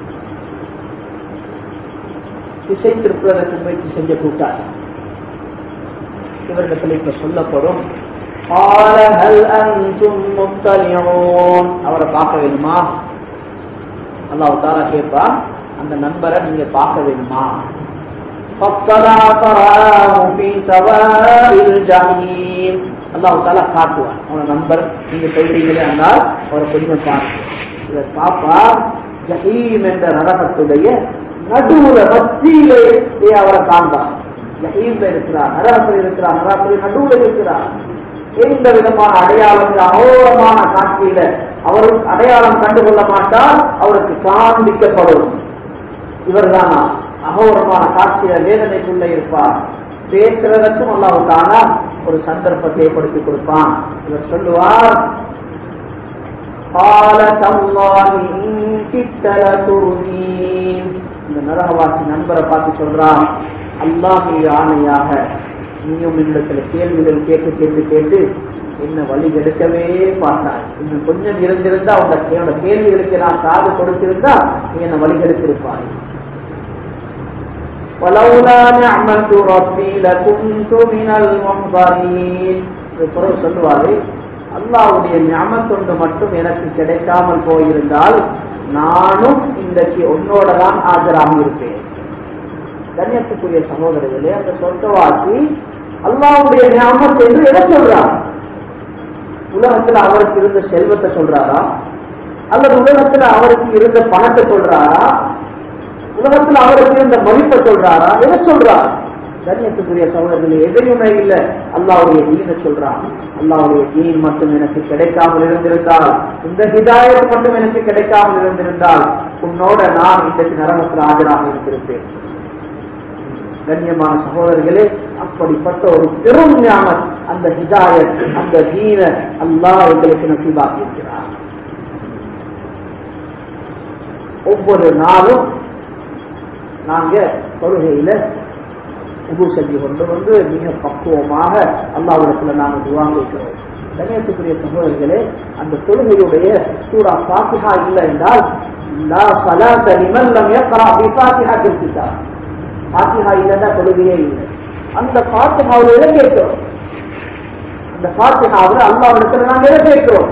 திசை திருப்புவதற்கு முயற்சி செஞ்ச கூட்டாளி இவர்களிடத்தில் இப்ப சொல்லப்படும் قال هل أنتم مطلعون அவரை பார்க்க வேணுமா அல்லாஹ் தாரா கேட்பா அந்த நண்பரை நீங்க பார்க்க வேணுமா فاطلع فرآه في سواء الجحيم அல்லாஹ் தாலா காட்டுவான் அவன நண்பர் நீங்க சொல்றீங்களே ஆனால் அவரை கொஞ்சம் பார்த்து இதை பாப்பா ஜஹீம் என்ற நரகத்துடைய நடுவுல மத்தியிலே அவரை காண்பான் ஜஹீம்ல இருக்கிறார் நரகத்தில் இருக்கிறார் நரகத்தில் நடுவுல இருக்கிறார் எந்த விதமான அடையாளங்கள் அகோரமான காட்சியில அவருக்கு அடையாளம் கண்டுகொள்ள மாட்டால் அவருக்கு காண்பிக்கப்படும் இவர்தானா அகோரமான காட்சியில வேதனைக்குள்ள இருப்பார் பேசுறதற்கும் அல்லாவுக்கான ஒரு சந்தர்ப்பத்தை ஏற்படுத்தி கொடுப்பான் இவர் சொல்லுவார் قال تالله إن كدت لتردين இந்த நரகவாசி நண்பரை பார்த்து சொல்றான் அல்லாஹ் ஆணையாக நீயும் என்னிடத்துல கேள்விகள் கேட்டு கேட்டு கேட்டு என்ன வழி எடுக்கவே பார்த்தாய் இன்னும் கொஞ்சம் இருந்திருந்தா உங்க என்னோட கேள்விகளுக்கு நான் காது கொடுத்திருந்தா நீ என்ன வழி எடுத்திருப்பாய் ولولا نعمة ربي لكنت من المنظرين பிறகு சொல்லுவாரு அல்லாவுடைய ஞாபகத்தொண்டு மட்டும் எனக்கு கிடைக்காமல் போயிருந்தால் நானும் இன்றைக்கு உன்னோட தான் ஆஜராக இருப்பேன் கண்ணியத்துக்குரிய சகோதரர்களே அந்த சொர்க்கவாசி அல்லாவுடைய ஞாபகம் என்று எதை சொல்றார் உலகத்துல அவருக்கு இருந்த செல்வத்தை சொல்றாரா அல்லது உலகத்துல அவருக்கு இருந்த பணத்தை சொல்றாரா உலகத்துல அவருக்கு இருந்த மதிப்பை சொல்றாரா எதை சொல்றார் கண்ணியத்துக்குரிய சகோதரர்கள் எதையுமே இல்லை அல்லாவுடைய தீனை சொல்றான் அல்லாவுடைய தீன் மட்டும் எனக்கு கிடைக்காமல் இருந்திருந்தால் இந்த ஹிதாயத் மட்டும் எனக்கு கிடைக்காமல் இருந்திருந்தால் உன்னோட நான் இன்றைக்கு நரகத்தில் ஆஜராக இருந்திருப்பேன் கண்ணியமான சகோதரர்களே அப்படிப்பட்ட ஒரு பெரும் ஞானம் அந்த ஹிதாயத் அந்த தீன அல்லாஹ் எங்களுக்கு நசீபாக்கி இருக்கிறார் ஒவ்வொரு நாளும் நாங்க தொழுகையில உபு செஞ்சு கொண்டு வந்து மிக பக்குவமாக அல்லாவிடத்துல நாங்கள் துவாங்க வைக்கிறோம் கணேசத்துக்குரிய சகோதரர்களே அந்த தொழுகையுடைய சூரா பாத்திஹா இல்லை என்றால் லா சலாத லிமன் லம் யக்ரா பி ஃபாத்திஹாத்தில் கிதாப் பாத்திஹா இல்லைன்னா தொழுகையே இல்லை அந்த பாத்திஹாவில் எதை கேட்கிறோம் அந்த பாத்திஹாவில் அல்லாவிடத்துல நாங்கள் எதை கேட்கிறோம்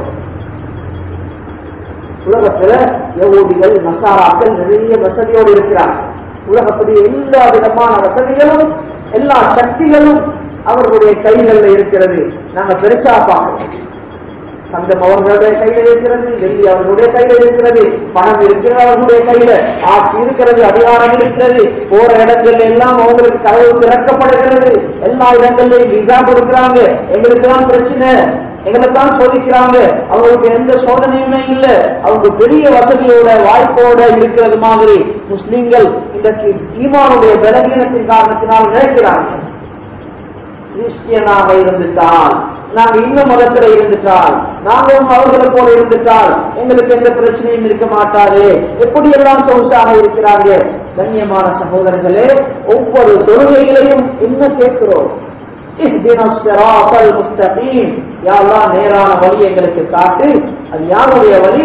உலகத்துல யகூதிகள் நசாராக்கள் நிறைய வசதியோடு இருக்கிறாங்க உலகத்துடைய எல்லா விதமான வசதிகளும் எல்லா சக்திகளும் அவர்களுடைய கைகளில் இருக்கிறது நாங்க பெருசா பார்க்கிறோம் தங்கம் அவர்களுடைய கையில இருக்கிறது வெள்ளி அவர்களுடைய கையில இருக்கிறது பணம் இருக்கிறது அவர்களுடைய கையில ஆட்சி இருக்கிறது அதிகாரம் இருக்கிறது போற இடங்கள்ல எல்லாம் அவங்களுக்கு கதவு திறக்கப்படுகிறது எல்லா இடங்கள்லயும் விசா கொடுக்கிறாங்க எங்களுக்கு தான் பிரச்சனை எங்களைத்தான் சோதிக்கிறாங்க அவங்களுக்கு எந்த சோதனையுமே இல்ல அவங்க பெரிய வசதியோட வாய்ப்போட இருக்கிறது மாதிரி முஸ்லிம்கள் இன்றைக்கு ஈமானுடைய பலகீனத்தின் காரணத்தினால் நினைக்கிறாங்க கிறிஸ்டியனாக இருந்துட்டால் நாங்க இன்னும் மதத்துல இருந்துட்டால் நாங்களும் அவர்களை போல இருந்துட்டால் எங்களுக்கு எந்த பிரச்சனையும் இருக்க மாட்டாது எப்படி எல்லாம் சொகுசாக இருக்கிறாங்க கண்ணியமான சகோதரர்களே ஒவ்வொரு தொழுகைகளையும் என்ன கேட்கிறோம் நேரான வழி எங்களுக்கு காட்டு அது யாருடைய வழி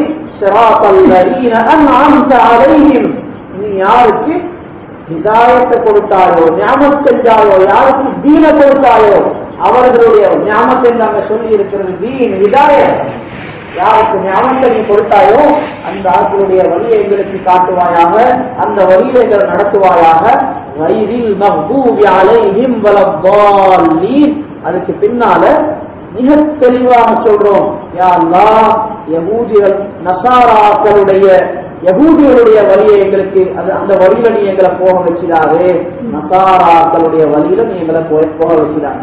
நீ யாருக்கு ஹிதாயத்தை கொடுத்தாயோ ஞாபகம் செஞ்சாயோ யாருக்கு தீன கொடுத்தாயோ அவர்களுடைய ஞாபகத்தை நாங்க சொல்லி இருக்கிறது தீன் ஹிதாயத் யாருக்கு ஞாபகத்தை நீ கொடுத்தாயோ அந்த ஆட்களுடைய வழியை எங்களுக்கு காட்டுவாயாக அந்த வழியை எங்களை நடத்துவாயாக வயதில் மஹ்பூபி அலைஹிம் வலத்தாலீன் அதுக்கு பின்னால மிக தெளிவாக சொல்றோம் யா அல்லாஹ் யகூதிகள் நசாராக்களுடைய யகூதிகளுடைய வழியை எங்களுக்கு அது அந்த வழியில நீ எங்களை போக வச்சிடாதே நசாராக்களுடைய வழியில நீ எங்களை போக வச்சிடாங்க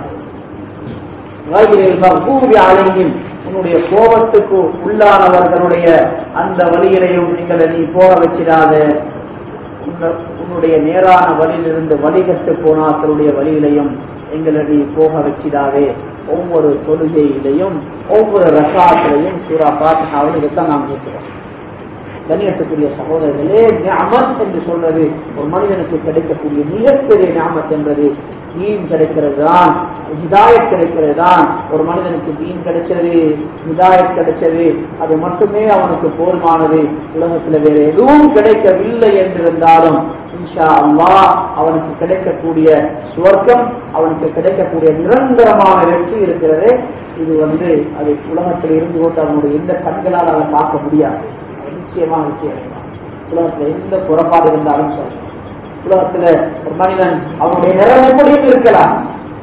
அலையும் உன்னுடைய கோபத்துக்கு உள்ளானவர்களுடைய அந்த வழியிலையும் எங்களை நீ போக வச்சிடாத உன்னுடைய நேரான வழியிலிருந்து வழிகட்டு போனாக்களுடைய வழியிலையும் எங்களை நீ போக வச்சிடாதே ஒவ்வொரு தொழுகையிலையும் ஒவ்வொரு ரசாத்திலையும் சூரா பாத்தினாவில் இதைத்தான் நாம் கேட்கிறோம் கண்ணியத்துக்குரிய சகோதரர்களே ஞாமத் என்று சொல்றது ஒரு மனிதனுக்கு கிடைக்கக்கூடிய மிகப்பெரிய ஞாமத் என்பது தீன் கிடைக்கிறது தான் ஹிதாயத் கிடைக்கிறது தான் ஒரு மனிதனுக்கு தீன் கிடைச்சது ஹிதாயத் கிடைச்சது அது மட்டுமே அவனுக்கு போதுமானது உலகத்துல வேற எதுவும் கிடைக்கவில்லை என்றிருந்தாலும் இன்ஷா அல்லா அவனுக்கு கிடைக்கக்கூடிய சுவர்க்கம் அவனுக்கு கிடைக்கக்கூடிய நிரந்தரமான வெற்றி இருக்கிறது இது வந்து அது உலகத்தில் இருந்து கொண்டு அவனுடைய எந்த கண்களால் அதை பார்க்க முடியாது நிச்சயமாக நிச்சயம் உலகத்துல எந்த குறைபாடு இருந்தாலும் சொல்றேன் உலகத்துல ஒரு மனிதன் அவனுடைய நிறம் எப்படியும் இருக்கலாம்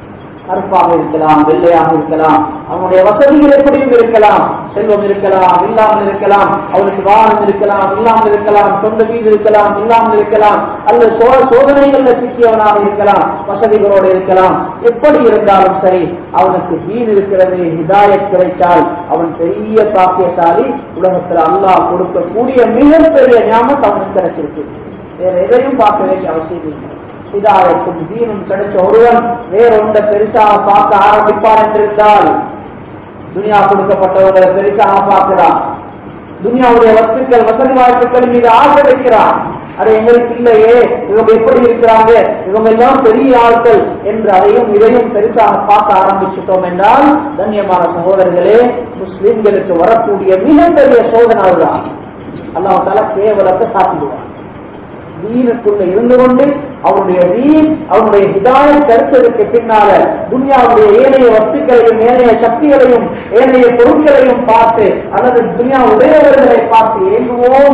கருப்பாக இருக்கலாம் வெள்ளையாக இருக்கலாம் அவனுடைய வசதிகள் எப்படியும் இருக்கலாம் செல்வம் இருக்கலாம் இல்லாமல் இருக்கலாம் அவனுக்கு வாகனம் இருக்கலாம் இல்லாமல் இருக்கலாம் சொந்த வீடு இருக்கலாம் இல்லாமல் இருக்கலாம் அல்லது சோ சோதனைகள்ல சிக்கியவனாக இருக்கலாம் வசதிகளோடு இருக்கலாம் எப்படி இருந்தாலும் சரி அவனுக்கு வீடு இருக்கிறது ஹிதாயத் கிடைத்தால் அவன் பெரிய பாக்கியசாலி உலகத்தில் அல்லாஹ் கொடுக்கக்கூடிய மிகப்பெரிய ஞாபகம் அவனுக்கு கிடைச்சிருக்கு வேற எதையும் பார்க்க வேண்டிய அவசியம் இல்லை ஹிதாயத்தும் தீனும் கிடைச்ச ஒருவன் வேற ஒன்றை பெருசாக பார்க்க ஆரம்பிப்பான் என்றிருந்தால் துனியா கொடுக்கப்பட்டவங்களை பெருசாக பார்க்கிறான் துனியாவுடைய வஸ்துக்கள் வசதி வாய்ப்புகள் மீது ஆசை வைக்கிறான் அது எங்களுக்கு இல்லையே இவங்க எப்படி இருக்கிறாங்க இவங்க எல்லாம் பெரிய ஆட்கள் என்று அதையும் இதையும் பெருசாக பார்க்க ஆரம்பிச்சிட்டோம் என்றால் கண்ணியமான சகோதரர்களே முஸ்லிம்களுக்கு வரக்கூடிய மிகப்பெரிய சோதனை தான் அல்லாஹ் தலா கேவலத்தை சாத்திடுவான் தீனுக்குள்ள இருந்து கொண்டு அவனுடைய தீன் அவனுடைய ஹிதாய கருத்ததுக்கு பின்னால துனியாவுடைய ஏனைய வஸ்துக்களையும் ஏனைய சக்திகளையும் ஏனைய பொருட்களையும் பார்த்து அல்லது துனியா உடையவர்களை பார்த்து ஏங்குவோம்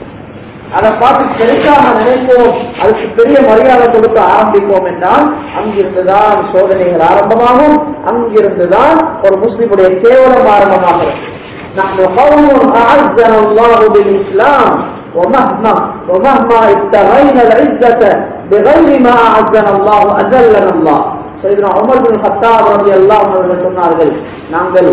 அதை பார்த்து பெருசாக நினைப்போம் அதுக்கு பெரிய மரியாதை கொடுக்க ஆரம்பிப்போம் என்றால் அங்கிருந்துதான் சோதனைகள் ஆரம்பமாகும் அங்கிருந்துதான் ஒரு முஸ்லிமுடைய கேவலம் ஆரம்பமாகிறது نحن قوم أعزنا الله بالإسلام ومهما ومهما ابتغينا العزة بغير ما أعزنا الله أذلنا الله سيدنا عمر بن الخطاب رضي الله عنه சொன்னார்கள் நாங்கள்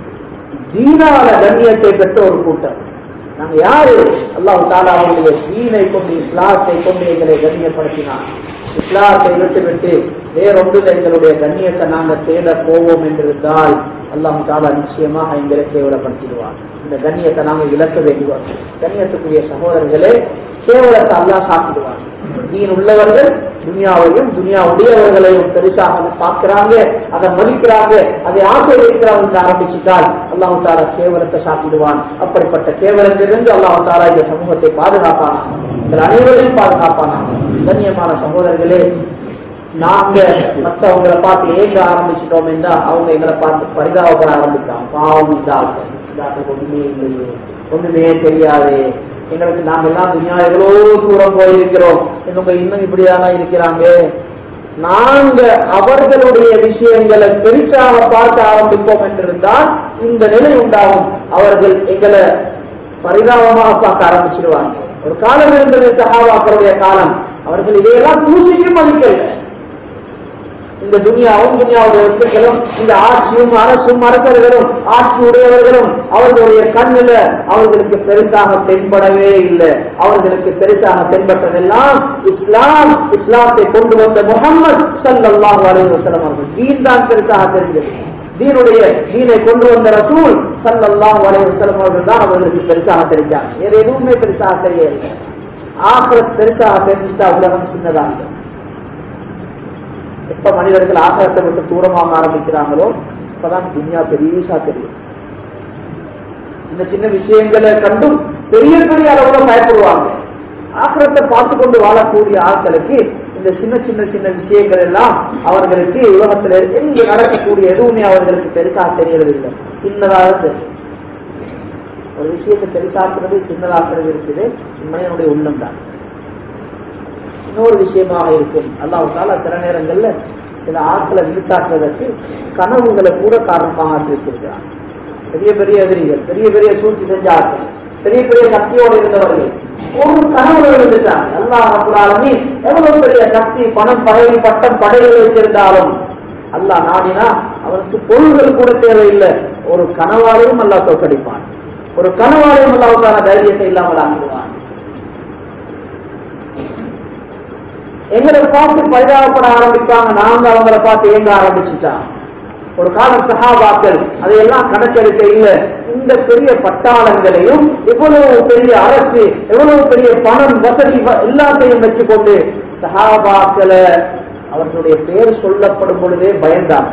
தீனால கண்ணியத்தை பெற்ற ஒரு கூட்டம் நாங்க யாரு அல்லாஹ் தாலா அவருடைய தீனை கொண்டு இஸ்லாத்தை கொண்டு எங்களை கண்ணியப்படுத்தினார் இஸ்லாத்தை விட்டு விட்டு வேறொன்றில் எங்களுடைய கண்ணியத்தை நாங்கள் தேட போவோம் என்றிருந்தால் அல்லாஹ் தாலா நிச்சயமாக எங்களை கேவலப்படுத்திடுவார் இந்த கண்ணியத்தை நாங்கள் இழக்க வேண்டுவோம் கண்ணியத்துக்குரிய சகோதரர்களே கேவலத்தை அல்லாஹ் சாப்பிடுவார் தீன் உள்ளவர்கள் துனியாவையும் துனியா உடையவர்களையும் பெருசாக பார்க்கிறாங்க அதை மதிக்கிறாங்க அதை ஆசிரியக்கிறாங்க ஆரம்பிச்சுட்டால் அல்லாஹு தாலா கேவலத்தை சாப்பிடுவான் அப்படிப்பட்ட கேவலத்திலிருந்து அல்லாஹு தாலா இந்த சமூகத்தை பாதுகாப்பானா எங்கள் அனைவரையும் பாதுகாப்பானா கண்ணியமான சகோதரர்களே நாங்க மற்றவங்களை பார்த்து ஏங்க ஆரம்பிச்சிட்டோம் என்றா அவங்க எங்களை பார்த்து பரிதாபப்பட ஆரம்பிக்கலாம் பாவம் இந்த ஆட்கள் இந்த ஆட்களுக்கு ஒண்ணுமே இல்லையே ஒண்ணுமே தெரியாது எங்களுக்கு நாம எல்லாம் துணியா எவ்வளவு தூரம் போயிருக்கிறோம் இவங்க இன்னும் இப்படிதானா இருக்கிறாங்க நாங்க அவர்களுடைய விஷயங்களை பெருசாக பார்க்க ஆரம்பிப்போம் என்றிருந்தால் இந்த நிலை உண்டாகும் அவர்கள் எங்களை பரிதாபமாக பார்க்க ஆரம்பிச்சிடுவாங்க ஒரு காலம் இருந்தது சகாவாக்களுடைய காலம் அவர்கள் இதையெல்லாம் தூசியும் மதிக்கல இந்த துனியாவும் துனியாவுடைய வஸ்துக்களும் இந்த ஆட்சியும் அரசும் அரசர்களும் ஆட்சி உடையவர்களும் அவர்களுடைய கண்ணில அவர்களுக்கு பெருசாக தென்படவே இல்லை அவர்களுக்கு பெருசாக தென்பட்டதெல்லாம் இஸ்லாம் இஸ்லாத்தை கொண்டு வந்த முகமது சல்லாஹ் அலைவசலம் அவர்கள் தீன் தான் பெருசாக தெரிஞ்சது தீனுடைய தீனை கொண்டு வந்த ரசூல் சல்லாஹ் அலைவசலம் அவர்கள் தான் அவர்களுக்கு பெருசாக தெரிஞ்சாங்க வேற எதுவுமே பெருசாக தெரியவில்லை ஆசிரத் பெருசாக தெரிஞ்சுட்டா உலகம் சின்னதாக எப்ப மனிதர்கள் ஆகாரத்தை விட்டு தூரமாக ஆரம்பிக்கிறாங்களோ அப்பதான் துன்யா பெரியசா தெரியும் இந்த சின்ன விஷயங்களை கண்டும் பெரிய பெரிய அளவுல பயப்படுவாங்க ஆக்கிரத்தை பார்த்து கொண்டு வாழக்கூடிய ஆட்களுக்கு இந்த சின்ன சின்ன சின்ன விஷயங்கள் எல்லாம் அவர்களுக்கு உலகத்தில் எங்க நடக்கக்கூடிய எதுவுமே அவர்களுக்கு பெருசா தெரியறதில்லை சின்னதாக தெரியும் ஒரு விஷயத்தை பெருசாக்குறது சின்னதாக்குறது இருக்குது மனிதனுடைய உள்ளம் தான் இன்னொரு விஷயமாக இருக்கும் அல்லாவுக்கால சில நேரங்கள்ல சில ஆட்களை வீட்டாக்குவதற்கு கனவுகளை கூட காரணமாக ஆக்கியிருக்கிறார் பெரிய பெரிய எதிரிகள் பெரிய பெரிய சூழ்ச்சி செஞ்ச ஆட்கள் பெரிய பெரிய சக்தியோடு இருந்தவர்கள் ஒரு கனவு இருந்துட்டாங்க எல்லா மக்களாலுமே எவ்வளவு பெரிய சக்தி பணம் பதவி பட்டம் படைகள் வைத்திருந்தாலும் அல்லா நாடினா அவனுக்கு பொருள்கள் கூட தேவையில்லை ஒரு கனவாலையும் அல்லா தோற்கடிப்பான் ஒரு கனவாலையும் அல்லாவுக்கான தைரியத்தை இல்லாமல் ஆக்கிடுவான் எங்களை பார்த்து பரிதாபப்பட ஆரம்பிப்பாங்க நாங்க அவங்கள பார்த்து ஏங்க ஆரம்பிச்சுட்டான் ஒரு காலம் சகாபாக்கள் அதையெல்லாம் கணக்கெடுக்க இல்லை இந்த பெரிய பட்டாளங்களையும் எவ்வளவு பெரிய அரசு எவ்வளவு பெரிய பணம் வசதி எல்லாத்தையும் வச்சுக்கொண்டு சகாபாக்களை அவர்களுடைய பேர் சொல்லப்படும் பொழுதே பயந்தாங்க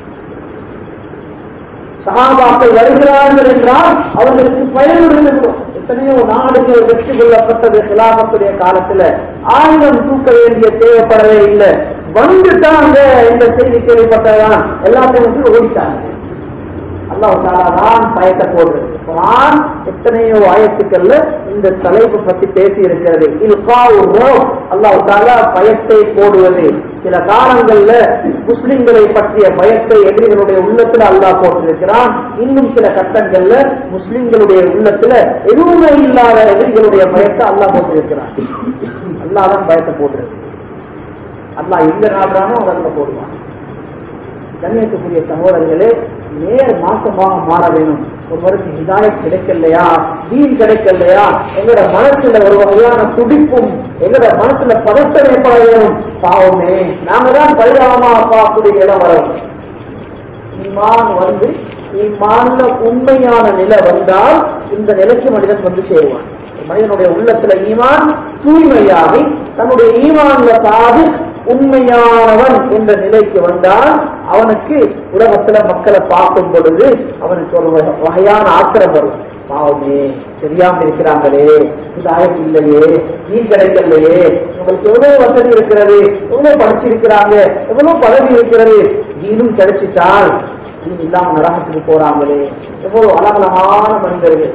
சகாபாக்கள் வருகிறார்கள் என்றால் அவர்களுக்கு பயன் இருந்துவிடும் எத்தனையோ நாடுகள் வெற்றி கொள்ளப்பட்டது சிலாபத்துடைய காலத்துல ஆயுதம் தூக்க வேண்டிய தேவைப்படவே இல்லை வந்துட்டாங்க இந்த செய்தி கேள்விப்பட்டதான் எல்லாத்தையும் வந்து ஓடிட்டாங்க அல்லாஹாலாதான் பயத்தை போடுறது குரான் எத்தனையோ ஆயத்துக்கள்ல இந்த தலைப்பு பத்தி பேசி இருக்கிறது அல்லாஹ் தாலா பயத்தை போடுவது சில காலங்கள்ல முஸ்லிம்களை பற்றிய பயத்தை எதிரிகளுடைய உள்ளத்துல அல்லாஹ் போட்டிருக்கிறான் இன்னும் சில கட்டங்கள்ல முஸ்லிம்களுடைய உள்ளத்துல எதுவுமே இல்லாத எதிரிகளுடைய பயத்தை அல்லாஹ் போட்டிருக்கிறான் அல்லாஹ் தான் பயத்தை போட்டிருக்கு அல்லாஹ் எங்க நாடுறானோ அதற்கு போடுவான் கண்ணியத்துக்குரிய சகோதரர்களே நேர் மாசமாக மாற வேணும் ஒருவருக்கு ஹிதாயத் கிடைக்கலையா தீன் கிடைக்கலையா எங்களோட மனசுல ஒரு வகையான துடிப்பும் எங்களோட மனசுல பதட்டம் ஏற்பட வேணும் பாவமே நாங்க தான் பரிதாபமா பார்க்கக்கூடிய இடம் வரும் ஈமான் வந்து ஈமான்ல உண்மையான நிலை வந்தால் இந்த நிலைக்கு மனிதன் வந்து சேருவான் மனிதனுடைய உள்ளத்துல ஈமான் தூய்மையாகி தன்னுடைய ஈமான்ல சாது உண்மையானவன் என்ற நிலைக்கு வந்தால் அவனுக்கு உலகத்துல மக்களை பார்க்கும் பொழுது அவனுக்கு ஒரு வகை- வகையான ஆத்திரம் வரும் பாவமே தெரியாம இருக்கிறாங்களே இதாயம் இல்லையே நீ கிடைக்கலையே உங்களுக்கு எவ்வளவு வசதி இருக்கிறது எவ்வளவு படிச்சிருக்கிறாங்க எவ்வளவு பதவி இருக்கிறது நீனும் கிடைச்சிட்டால் நீ இல்லாம நரகத்துக்கு போறாங்களே எவ்வளவு அழகழகான மனிதர்கள்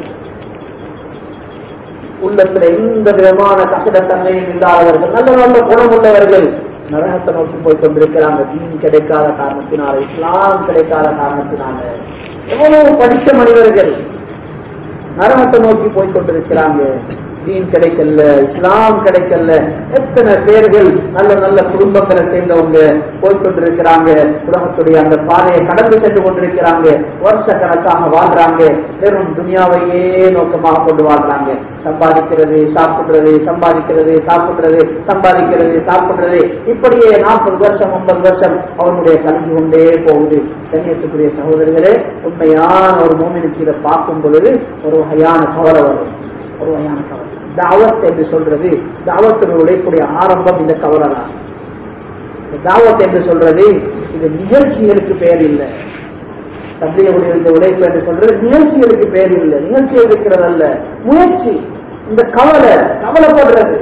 உள்ளத்துல எந்த விதமான கசடத்தன்மையும் இல்லாதவர்கள் நல்ல நல்ல குணமுள்ளவர்கள் நரகத்தை நோக்கி போய் கொண்டிருக்கிறாங்க தீன் கிடைக்காத காரணத்தினால இஸ்லாம் கிடைக்காத காரணத்தினால எவ்வளவு படித்த மனிதர்கள் நரகத்தை நோக்கி போய் கொண்டிருக்கிறாங்க தீன் கிடைக்கல இஸ்லாம் கிடைக்கல எத்தனை பேர்கள் நல்ல நல்ல குடும்பங்களை சேர்ந்தவங்க போய் கொண்டிருக்கிறாங்க உலகத்துடைய அந்த பாதையை கடந்து சென்று கொண்டிருக்கிறாங்க வருஷ கணக்காக வாழ்றாங்க வெறும் துனியாவையே நோக்கமாக கொண்டு வாழ்றாங்க சம்பாதிக்கிறது சாப்பிடுறது சம்பாதிக்கிறது சாப்பிடுறது சம்பாதிக்கிறது சாப்பிடுறது இப்படியே நாற்பது வருஷம் ஐம்பது வருஷம் அவனுடைய கலந்து கொண்டே போகுது கண்ணியத்துக்குரிய சகோதரர்களே உண்மையான ஒரு மோமினுக்கு இதை பார்க்கும் பொழுது ஒரு வகையான கவலை வரும் ஒரு வகையான கவலை தாவத் என்று சொல்றது தாவத்தின் உழைப்புடைய ஆரம்பம் இந்த கவலை தான் இந்த தாவத் என்று சொல்றது இது நிகழ்ச்சிகளுக்கு பெயர் இல்லை தந்தையுடைய இந்த உழைப்பு என்று சொல்றது நிகழ்ச்சிகளுக்கு பெயர் இல்லை நிகழ்ச்சி இருக்கிறது அல்ல முயற்சி இந்த கவலை கவலைப்படுறது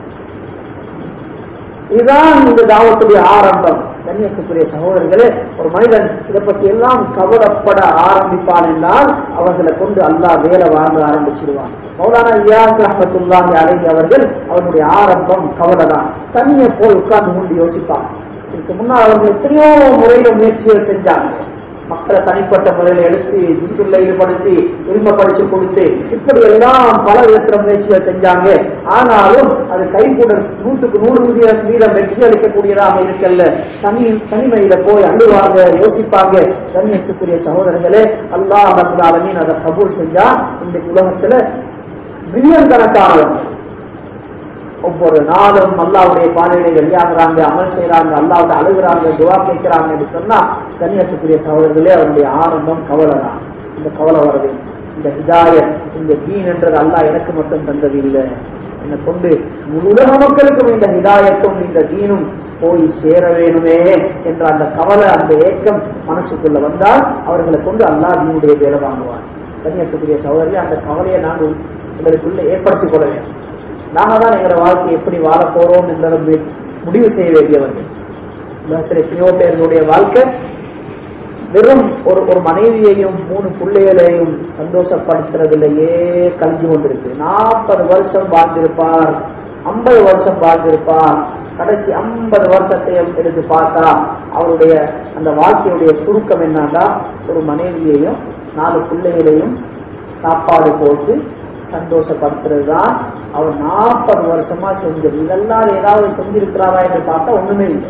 இதுதான் இந்த தாவத்துடைய ஆரம்பம் கண்ணியத்துக்குரிய சகோதரர்களே ஒரு மனிதன் இதை பற்றி எல்லாம் கவலைப்பட ஆரம்பிப்பான் என்றால் அவர்களை கொண்டு அல்லாஹ் வேலை வாங்க ஆரம்பிச்சிருவான் மௌலானா இயாஸ் ரஹமத்துல்லாஹி அலைஹி அவர்கள் அவருடைய ஆரம்பம் கவலை தான் தனியை போய் உட்கார்ந்து கொண்டு யோசிப்பான் இதுக்கு முன்னால் அவர்கள் எத்தனையோ முறையில முயற்சிகள் செஞ்சாங்க மக்களை தனிப்பட்ட முறையில எடுத்து ஜித்துள்ள ஈடுபடுத்தி உரிமை படிச்சு கொடுத்து இப்படி எல்லாம் பல விதத்துல முயற்சிகள் செஞ்சாங்க ஆனாலும் அது கைகூட நூற்றுக்கு நூறு வீதம் வீதம் வெற்றி அளிக்கக்கூடியதாக இருக்கல்ல தனி தனிமையில போய் அழுவாங்க யோசிப்பாங்க கண்ணியத்துக்குரிய சகோதரர்களே அல்லாஹ் அல்லாமீன் அதை கபூல் செஞ்சா இந்த உலகத்துல மில்லியன் கணக்கானவங்க ஒவ்வொரு நாளும் அல்லாவுடைய பாதையில வெளியாகிறாங்க அமல் செய்யறாங்க அல்லாவோட அழுகுறாங்க துவா கேட்கிறாங்க என்று சொன்னா கன்னியாசுக்குரிய சகோதரர்களே அவருடைய ஆரம்பம் கவலை தான் இந்த கவலை வரது இந்த ஹிதாயத் இந்த தீன் என்றது அல்லாஹ் எனக்கு மட்டும் தந்தது இல்லை என்னை கொண்டு முழு உலக மக்களுக்கும் இந்த ஹிதாயத்தும் இந்த தீனும் போய் சேர வேணுமே என்ற அந்த கவலை அந்த ஏக்கம் மனசுக்குள்ள வந்தால் அவர்களை கொண்டு அல்லாஹ் தீனுடைய வேலை வாங்குவார் கன்னியாசுக்குரிய சகோதரி அந்த கவலையை நாங்கள் எங்களுக்குள்ள ஏற்படுத்திக் கொள்ள வேண்டும் நாம தான் எங்களோட வாழ்க்கை எப்படி வாழ போறோம் என்பதை மு- முடிவு செய்ய வேண்டியவர்கள் உலகத்தில் எத்தனையோ பேர்களுடைய வாழ்க்கை வெறும் ஒரு ஒரு மனைவியையும் மூணு பிள்ளைகளையும் சந்தோஷப்படுத்துறதுலயே கழிஞ்சு கொண்டிருக்கு நாற்பது வருஷம் வாழ்ந்திருப்பார் ஐம்பது வருஷம் வாழ்ந்திருப்பார் கடைசி ஐம்பது வருஷத்தையும் எடுத்து பார்த்தா அவருடைய அந்த வாழ்க்கையுடைய சுருக்கம் என்னன்னா ஒரு மனைவியையும் நாலு பிள்ளைகளையும் சாப்பாடு போட்டு சந்தோஷப்படுத்துறது தான் அவர் நாற்பது வருஷமா செஞ்சது இதெல்லாம் ஏதாவது செஞ்சிருக்கிறாரா என்று பார்த்தா ஒண்ணுமே இல்லை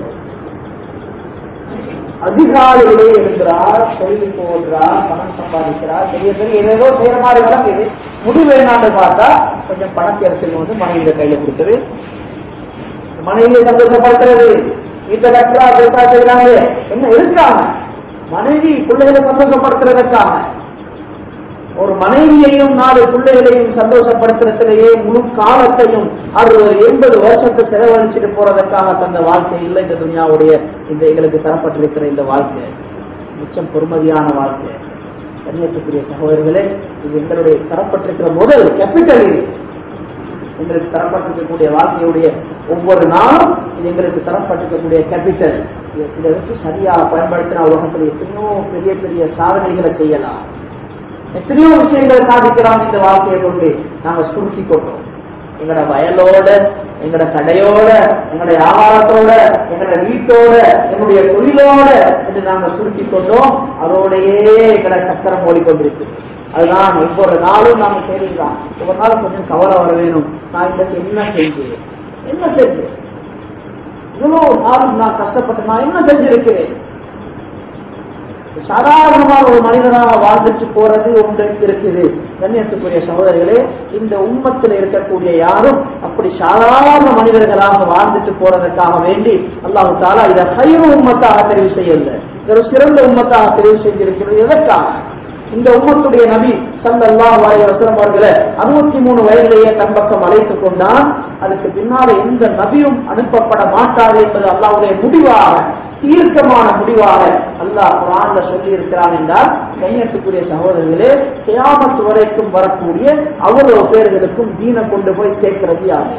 அதிகாலையிலே எழுந்துறார் தொழில் போடுறார் பணம் சம்பாதிக்கிறார் பெரிய பெரிய ஏதேதோ செய்யற மாதிரி விளங்குது முடிவு என்னான்னு பார்த்தா கொஞ்சம் பணத்தை எடுத்துட்டு வந்து மனைவியில கையில கொடுத்துரு மனைவியை சந்தோஷப்படுத்துறது வீட்டை கட்டுறா பேசா செய்யறாங்க என்ன இருக்கிறாங்க மனைவி பிள்ளைகளை சந்தோஷப்படுத்துறதுக்காக ஒரு மனைவியையும் நாலு பிள்ளைகளையும் சந்தோஷப்படுத்துறதுலேயே முழு காலத்தையும் அறுபது எண்பது வருஷத்தை செலவழிச்சுட்டு போறதற்காக தந்த வாழ்க்கை இல்லை இந்த துனியாவுடைய இந்த எங்களுக்கு தரப்பட்டிருக்கிற இந்த வாழ்க்கை மிச்சம் பொறுமதியான வாழ்க்கை கண்ணியத்துக்குரிய சகோதரர்களே இது எங்களுடைய தரப்பட்டிருக்கிற முதல் கேபிட்டல் இது எங்களுக்கு தரப்பட்டிருக்கக்கூடிய வாழ்க்கையுடைய ஒவ்வொரு நாளும் இது எங்களுக்கு தரப்பட்டிருக்கக்கூடிய கேபிட்டல் இதை வச்சு சரியாக பயன்படுத்தினா உலகத்தில் எத்தனையோ பெரிய பெரிய சாதனைகளை செய்யலாம் எத்தனையோ விஷயங்களை சாதிக்கலாம் இந்த வாழ்க்கையை கொண்டு நாங்க சுருக்கி கொண்டோம் எங்களோட வயலோட எங்கட கடையோட எங்கட வியாபாரத்தோட எங்கட வீட்டோட என்னுடைய தொழிலோட என்று நாங்க சுருக்கி கொண்டோம் அதோடையே எங்கட சக்கரம் ஓடிக்கொண்டிருக்கு அதுதான் ஒவ்வொரு நாளும் நாம செய்யலாம் ஒவ்வொரு நாளும் கொஞ்சம் கவலை வர வேணும் நான் இதற்கு என்ன செஞ்சேன் என்ன செஞ்சேன் இவ்வளவு நாளும் நான் கஷ்டப்பட்டு நான் என்ன செஞ்சிருக்கிறேன் சாதாரணமாக ஒரு மனிதனாக வாழ்ந்துட்டு போறது உங்களுக்கு இருக்குது கண்ணியத்துக்குரிய சகோதரர்களே இந்த உம்மத்தில் இருக்கக்கூடிய யாரும் அப்படி சாதாரண மனிதர்களாக வாழ்ந்துட்டு போறதுக்காக வேண்டி அல்லாஹு தாலா இதை ஹைரு உம்மத்தாக தெரிவு செய்யல ஒரு சிறந்த உம்மத்தாக தெரிவு செஞ்சிருக்கிறது எதற்காக இந்த உம்மத்துடைய நபி சல்லல்லாஹு அலைஹி வஸல்லம் அவர்களை அறுபத்தி மூணு வயதிலேயே தன் பக்கம் அழைத்துக் கொண்டான் அதுக்கு பின்னால எந்த நபியும் அனுப்பப்பட மாட்டாது என்பது அல்லாஹ்வுடைய முடிவாக தீர்க்கமான முடிவாக அல்லாஹ் குரான்ல சொல்லி இருக்கிறான் என்றால் கையெழுத்துக்குரிய சகோதரர்களே கியாமத்து வரைக்கும் வரக்கூடிய அவ்வளவு பேர்களுக்கும் தீனை கொண்டு போய் சேர்க்கிறது யாரு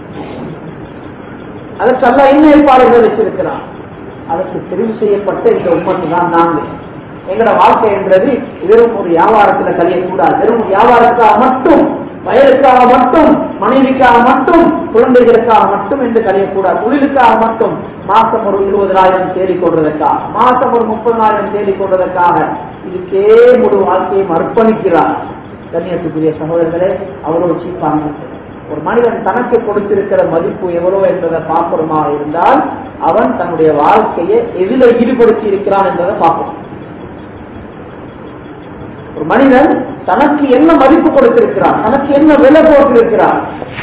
அதற்கு அல்லாஹ் என்ன ஏற்பாடுகள் வச்சிருக்கிறான் அதற்கு தெரிவு செய்யப்பட்ட இந்த உம்மத்து தான் நாங்கள் எங்களோட வாழ்க்கை என்றது வெறும் ஒரு வியாபாரத்துல கழியக்கூடாது வெறும் வியாபாரத்துக்காக மட்டும் வயலுக்காக மட்டும் மனைவிக்காக மட்டும் குழந்தைகளுக்காக மட்டும் என்று கழியக்கூடாது தொழிலுக்காக மட்டும் மாசம் ஒரு இருபதாயிரம் தேடிக் கொள்வதற்காக மாசம் ஒரு முப்பதாயிரம் தேடிக் கொள்வதற்காக இதுக்கே முழு வாழ்க்கையை அர்ப்பணிக்கிறார் கண்ணியத்துக்குரிய சகோதரர்களே அவ்வளவு சீப்பாங்க ஒரு மனிதன் தனக்கு கொடுத்திருக்கிற மதிப்பு எவ்வளவு என்பதை பார்க்கிறோமா இருந்தால் அவன் தன்னுடைய வாழ்க்கையை எதில ஈடுபடுத்தி இருக்கிறான் என்பதை பார்க்கணும் ஒரு மனிதன் தனக்கு என்ன மதிப்பு கொடுத்திருக்கிறான் தனக்கு என்ன விலை போட்டிருக்கிறான்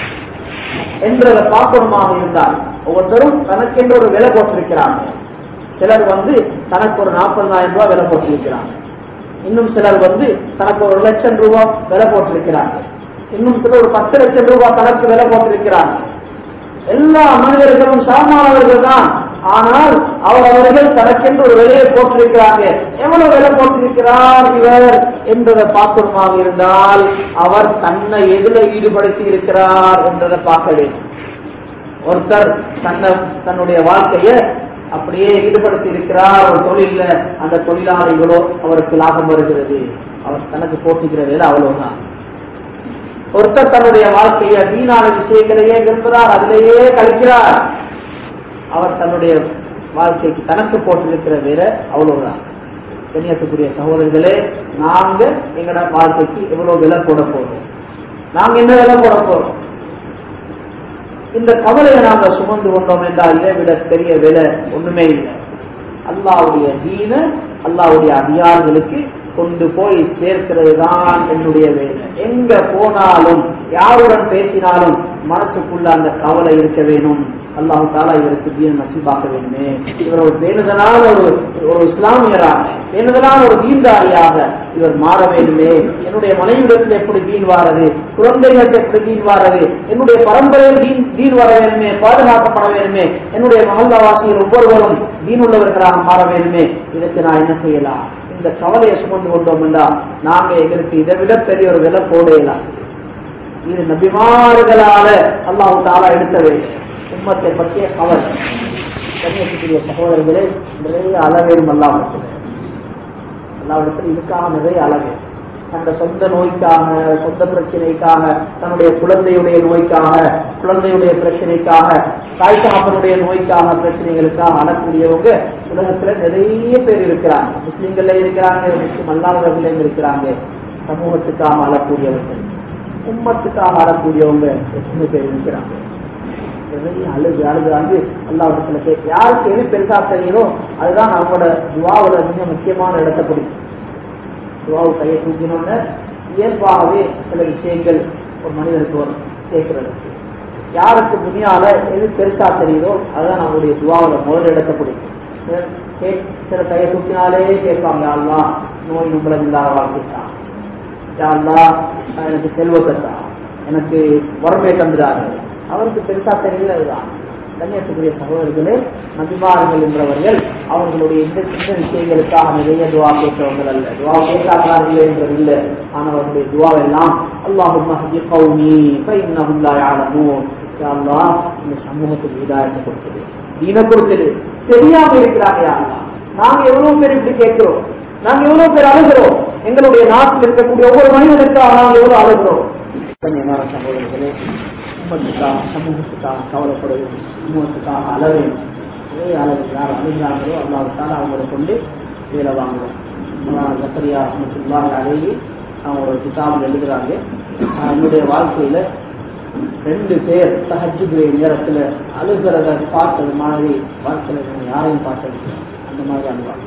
என்றதை பார்க்கணுமாக இருந்தால் ஒவ்வொருத்தரும் தனக்கென்று ஒரு விலை போட்டிருக்கிறாங்க சிலர் வந்து தனக்கு ஒரு நாற்பதாயிரம் ரூபாய் விலை போட்டிருக்கிறாங்க இன்னும் சிலர் வந்து தனக்கு ஒரு லட்சம் ரூபாய் விலை போட்டிருக்கிறாங்க இன்னும் சிலர் ஒரு பத்து லட்சம் ரூபாய் தனக்கு விலை போட்டிருக்கிறாங்க எல்லா மனிதர்களும் சமமானவர்கள் தான் ஆனால் அவர் அவர்கள் தனக்கென்று ஒரு விலையை போட்டிருக்கிறாங்க எவ்வளவு விலை போட்டிருக்கிறார் இவர் என்பதை பார்க்கணுமாக இருந்தால் அவர் தன்னை எதில ஈடுபடுத்தி இருக்கிறார் என்றதை பார்க்க வேண்டும் ஒருத்தர் தன்னை தன்னுடைய வாழ்க்கையை அப்படியே ஈடுபடுத்தி இருக்கிறார் ஒரு தொழில அந்த தொழிலாளிகளோ அவருக்கு லாபம் வருகிறது அவர் தனக்கு போட்டுக்கிற வேலை அவ்வளவுதான் ஒருத்தர் தன்னுடைய வாழ்க்கையை வீணான விஷயங்களையே விரும்புகிறார் அதிலேயே கழிக்கிறார் அவர் தன்னுடைய வாழ்க்கைக்கு தனக்கு போட்டிருக்கிற வேற அவ்வளவுதான் கண்ணியத்துக்குரிய சகோதரர்களே நாங்க எங்கட வாழ்க்கைக்கு எவ்வளவு விலை போட போறோம் நாங்க என்ன விலை போட போறோம் இந்த கவலையை நாங்க சுமந்து கொண்டோம் என்றால் இதை விட பெரிய விலை ஒண்ணுமே இல்லை அல்லாவுடைய தீன அல்லாவுடைய அதிகாரிகளுக்கு கொண்டு போய் சேர்க்கிறது தான் என்னுடைய வேலை எங்க போனாலும் யாருடன் பேசினாலும் மனசுக்குள்ள அந்த கவலை இருக்க வேணும் அல்லாஹு தாலா இவருக்கு தீன் நசிபாக்க வேண்டுமே இவர் ஒரு பேணுதலான ஒரு ஒரு இஸ்லாமியராக பேணுதலான ஒரு தீன்தாரியாக இவர் மாற வேண்டுமே என்னுடைய மனைவிடத்தில் எப்படி தீன் வாரது குழந்தைகளுக்கு எப்படி தீன் வாரது என்னுடைய பரம்பரையில் தீன் தீன் வர வேண்டுமே பாதுகாக்கப்பட வேண்டுமே என்னுடைய மகல்லாவாசிகள் ஒவ்வொருவரும் தீன் உள்ளவர்களாக மாற வேண்டுமே இதற்கு நான் என்ன செய்யலாம் இந்த கவலையை சுமந்து கொண்டோம் என்றால் நாங்க எங்களுக்கு இதை விட பெரிய ஒரு விலை போடலாம் இது நபிமார்களால அல்லாஹு தாலா எடுத்த வேண்டும் உம்மத்தை பற்றிய கவலை கண்ணியத்துக்குரிய சகோதரர்களே நிறைய அளவேறும் அல்லாமல் அல்லாவிடத்தில் இதுக்காக நிறைய அளவு தன்னுடைய சொந்த நோய்க்காக சொந்த பிரச்சனைக்காக தன்னுடைய குழந்தையுடைய நோய்க்காக குழந்தையுடைய பிரச்சனைக்காக தாய் தகப்பனுடைய நோய்க்காக பிரச்சனைகளுக்காக அழக்கூடியவங்க உலகத்துல நிறைய பேர் இருக்கிறாங்க முஸ்லிம்கள்ல இருக்கிறாங்க முஸ்லிம் அல்லாதவர்களையும் இருக்கிறாங்க சமூகத்துக்காக அழக்கூடியவர்கள் உம்மத்துக்காக அழக்கூடியவங்க எத்தனை பேர் இருக்கிறாங்க நிறைய அழுது அழுது அழுது அல்லாவிடத்துல கேட்க யாருக்கு எது பெருசா தெரியுதோ அதுதான் அவங்களோட துவாவோட மிக முக்கியமான இடத்தை பிடிக்கும் துவாவு கையை தூக்கினோன்னு இயல்பாகவே சில விஷயங்கள் ஒரு மனிதருக்கு வரும் கேட்கறது யாருக்கு துணியால எது பெருசா தெரியுதோ அதுதான் நம்மளுடைய துவாவோட முதல் இடத்தை பிடிக்கும் சில- கே- சில கையை தூக்கினாலே கேட்பாங்க அல்லா நோய் நும்பலம் இல்லாத வாழ்க்கைத்தான் யாழ்லா எனக்கு செல்வத்தை தான் எனக்கு வறுமை தந்துடாரு அவருக்கு பெருசா தெரியல அதுதான் கண்ணியத்துக்குரிய சகோதரர்களே நபிமார்கள் என்றவர்கள் அவர்களுடைய இந்த சின்ன விஷயங்களுக்காக நிறைய துவா கேட்கிறவர்கள் அல்ல துவா கேட்காதார்கள் என்றது இல்லை ஆனால் அவருடைய துவாவெல்லாம் அல்லாஹும் மஹதி கௌமி ஃபைன்னஹும் லா யஅலமூன் யா அல்லாஹ் இந்த சமூகத்துக்கு ஹிதாயத்தை கொடுத்தது தீன கொடுத்தது தெரியாம இருக்கிறாங்க யா அல்லாஹ் நாங்க எவ்வளவு பேர் இப்படி கேட்கிறோம் நாங்க எவ்வளவு பேர் அழுகிறோம் எங்களுடைய நாட்டில் இருக்கக்கூடிய ஒவ்வொரு மனிதனுக்காக நாங்கள் எவ்வளவு அழுகிறோம் கண்ணியமான சகோதரர்களே உம்மத்துக்காக சமூகத்துக்காக கவலைப்பட வேண்டும் சமூகத்துக்காக அழ வேண்டும் ஒரே அளவு யார் அழுகிறாங்களோ அல்லாவுக்காக அவங்களை கொண்டு வேலை வாங்குவோம் ஜக்கரியா அஹமத்துல்லாஹ் அழகி அவங்க ஒரு கிதாபில் எழுதுறாங்க ஆஹ் என்னுடைய வாழ்க்கையில ரெண்டு பேர் தஹஜுடைய நேரத்துல அழுகிறத பார்த்தது மாதிரி வாழ்க்கையில நான் யாரையும் பார்த்தது இல்லை. அந்த மாதிரி அனுபவம்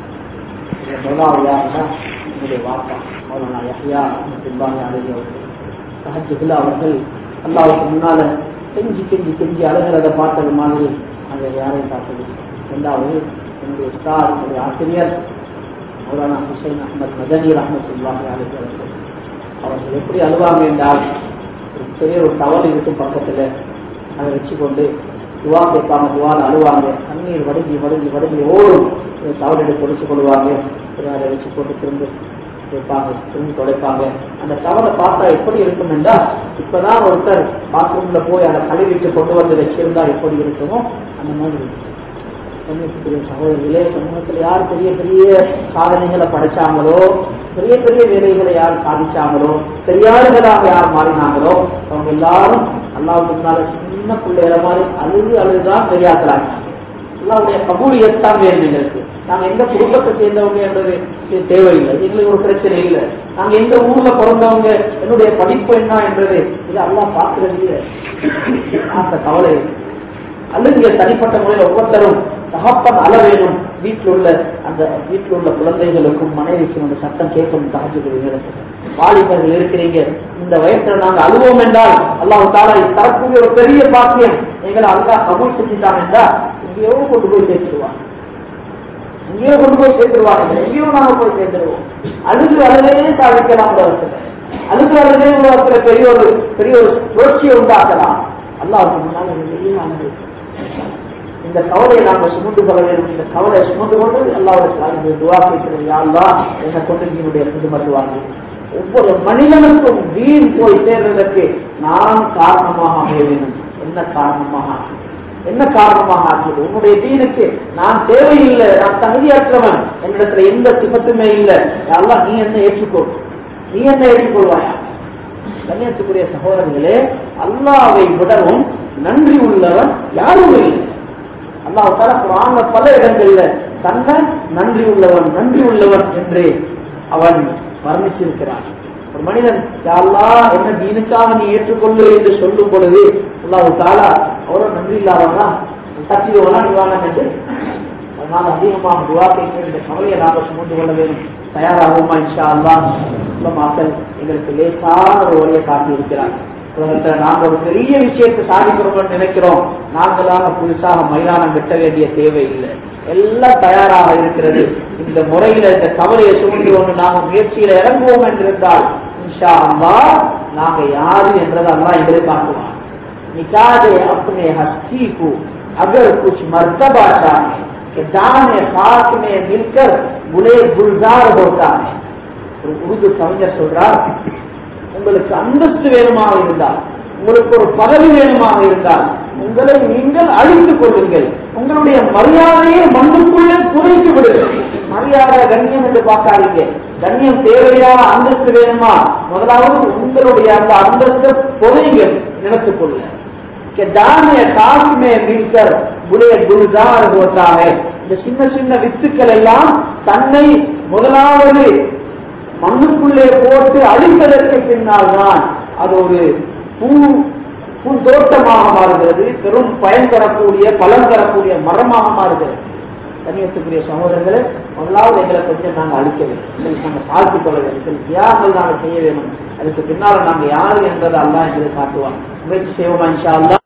முதலாவது யாருன்னா என்னுடைய வாப்பா மௌலானா யஹ்யா அஹமத்துல்லாஹ் அழகி அவர்கள் தஹஜுல அவர்கள் அல்லாவுக்கு முன்னால கெஞ்சி கெஞ்சி கெஞ்சி அழுகிறத பார்த்தது மாதிரி அங்க யாரையும் பார்த்தது இல்லை. ரெண்டாவது என்னுடைய ஸ்டார் என்னுடைய ஆசிரியர் மௌலானா ஹுசைன் அஹமத் மதனி ரஹமத்துல்லாஹி அலைஹி அவர்கள் அவர்கள் எப்படி அழுவாங்க என்றால் ஒரு பெரிய ஒரு டவல் இருக்கும் பக்கத்துல அதை வச்சுக்கொண்டு துவா கேட்பாங்க துவால அழுவாங்க தண்ணீர் வடிஞ்சி வடிஞ்சி வடிஞ்சி ஓடும் டவல் எடுத்து பொடிச்சு கொள்வாங்க பிறகு அதை வச்சு போட்டு திரும்ப வைப்பாங்க திரும்பி துடைப்பாங்க அந்த டவலை பார்த்தா எப்படி இருக்கும் என்றால் இப்பதான் ஒருத்தர் பாத்ரூம்ல போய் அதை கழுவிட்டு கொண்டு வந்து வச்சிருந்தா எப்படி இருக்குமோ அந்த மாதிரி இருக்கும் சமூகத்துக்குரிய சகோதரிகளே சமூகத்தில் யார் பெரிய பெரிய சாதனைகளை படைச்சாங்களோ பெரிய பெரிய வேலைகளை யார் சாதிச்சாங்களோ பெரியார்களாக யார் மாறினாங்களோ அவங்க எல்லாரும் அல்லாவுக்கு முன்னால சின்ன பிள்ளைகள மாதிரி அழுது அழுதுதான் பெரியாக்கிறாங்க அல்லாவுடைய கபூலியத்தான் வேணும் எங்களுக்கு நாங்க எந்த குடும்பத்தை சேர்ந்தவங்க என்றது இது தேவையில்லை எங்களுக்கு ஒரு பிரச்சனை இல்லை நாங்க எந்த ஊர்ல பிறந்தவங்க என்னுடைய படிப்பு என்ன என்றது இது அல்லாஹ் பார்க்கறது இல்லை அந்த கவலை அல்லது தனிப்பட்ட முறையில் ஒவ்வொருத்தரும் தகப்பன் அள வேணும் வீட்டில் உள்ள அந்த வீட்டில் உள்ள குழந்தைகளுக்கும் மனைவிக்கும் அந்த சத்தம் கேட்கணும் தகஜுடைய வாலிபர்கள் இருக்கிறீங்க இந்த வயசுல நாங்க அழுவோம் என்றால் அல்லாஹ் தாலா தரக்கூடிய ஒரு பெரிய பாக்கியம் எங்களை அல்லாஹ் கபூல் செஞ்சுட்டாங்க என்றால் எங்கேயோ கொண்டு போய் சேர்த்துருவாங்க எங்கேயோ கொண்டு போய் சேர்த்துருவாங்க எங்கேயோ நாங்க போய் சேர்த்துருவோம் அழுது அழுதே சாதிக்கலாம் உலகத்துல அழுது அழுதே உலகத்துல பெரிய ஒரு பெரிய ஒரு புரட்சியை உண்டாக்கலாம் அல்லாவுக்கு முன்னால் ஒரு பெரிய அனுபவம் இந்த கவலையை நாம சுமந்து கொள்ள வேண்டும் இந்த கவலையை சுமந்து கொண்டு அல்லாவுடைய துவா கேட்கிறது யாழ்லா என்னை கொண்டு என்னுடைய குடும்பத்து வாங்கி ஒவ்வொரு மனிதனுக்கும் வீண் போய் சேர்றதற்கு நான் காரணமாக அமைய வேண்டும் என்ன காரணமாக என்ன காரணமாக ஆக்கியது உன்னுடைய தீனுக்கு நான் தேவையில்லை நான் தகுதியற்றவன் என்னிடத்துல எந்த சிபத்துமே இல்லை யாழ்லா நீ என்ன ஏற்றுக்கொள் நீ என்ன ஏற்றுக்கொள்வாயா கண்ணியத்துக்குரிய சகோதரர்களே அல்லாவை விடவும் நன்றி உள்ளவன் யாரும் இல்லை அல்லாஹ் தர குரான்ல பல இடங்கள்ல தன்னை நன்றி உள்ளவன் நன்றி உள்ளவன் என்று அவன் வர்ணிச்சிருக்கிறான் ஒரு மனிதன் யாழ்லா என்ன தீனுக்காக நீ ஏற்றுக்கொள்ளு என்று சொல்லும் பொழுது அல்லாஹு தாலா அவரும் நன்றி இல்லாதவனா சத்தியவனா நிவாரணம் என்று அதனால அதிகமாக துவா கேட்கிற இந்த கவலையை நாங்கள் சுமந்து கொள்ள வேண்டும் தயாராகுமா இன்ஷா அல்லா மக்கள் எங்களுக்கு லேசான ஒரு வழியை காட்டி இருக்கிறார் உலகத்துல நாங்க ஒரு பெரிய விஷயத்தை சாதிக்கிறோம்னு நினைக்கிறோம் நாங்களாக புதுசாக மைதானம் வெட்ட வேண்டிய தேவை இல்லை எல்லாம் தயாராக இருக்கிறது இந்த முறையில இந்த கவலையை சுமந்து கொண்டு நாங்க முயற்சியில இறங்குவோம் என்றிருந்தால் இன்ஷா அல்லா நாங்க யாரு என்றதை அல்லா எங்களை காட்டுவான் निकाले अपने हस्ती को अगर कुछ मर्तबा चाहे कि दाने खाक में मिलकर गुले गुलजार होता है ஒரு உருது கவிஞர் சொல்றார் உங்களுக்கு அந்தஸ்து வேணுமாக இருந்தால் உங்களுக்கு ஒரு பதவி வேணுமாக இருந்தால் உங்களை நீங்கள் அழித்துக் கொள்ளுங்கள் உங்களுடைய மரியாதையை மண்ணுக்குள்ளே புதைத்து விடுங்கள் மரியாதை கண்ணியம் என்று பார்க்காதீங்க கண்ணியம் தேவையா அந்தஸ்து வேணுமா முதலாவது உங்களுடைய அந்த அந்தஸ்தை புதையுங்கள் நினைத்துக் கொள்ளுங்கள் कि दाने काश में मिलकर बुरे गुलजार होता है இந்த சின்ன சின்ன வித்துக்கள் எல்லாம் தன்னை முதலாவது மண்ணுக்குள்ளே போட்டு அழிப்பதற்கு பின்னால் தான் அது ஒரு பூ பூந்தோட்டமாக மாறுகிறது பெரும் பயன் தரக்கூடிய பலன் தரக்கூடிய மரமாக மாறுகிறது கண்ணியத்துக்குரிய சகோதரர்களை முதலாவது எங்களை கொஞ்சம் நாங்கள் அழிக்க வேண்டும் எங்களுக்கு நாங்கள் தாழ்த்திக் கொள்ள வேண்டும் எங்களுக்கு தியாகங்கள் நாங்கள் செய்ய வேண்டும் அதுக்கு பின்னால் நாங்கள் யாரு என்றதை அல்லா எங்களுக்கு காட்டுவான் முயற்சி செய்வோமா இன்ஷா அல்லா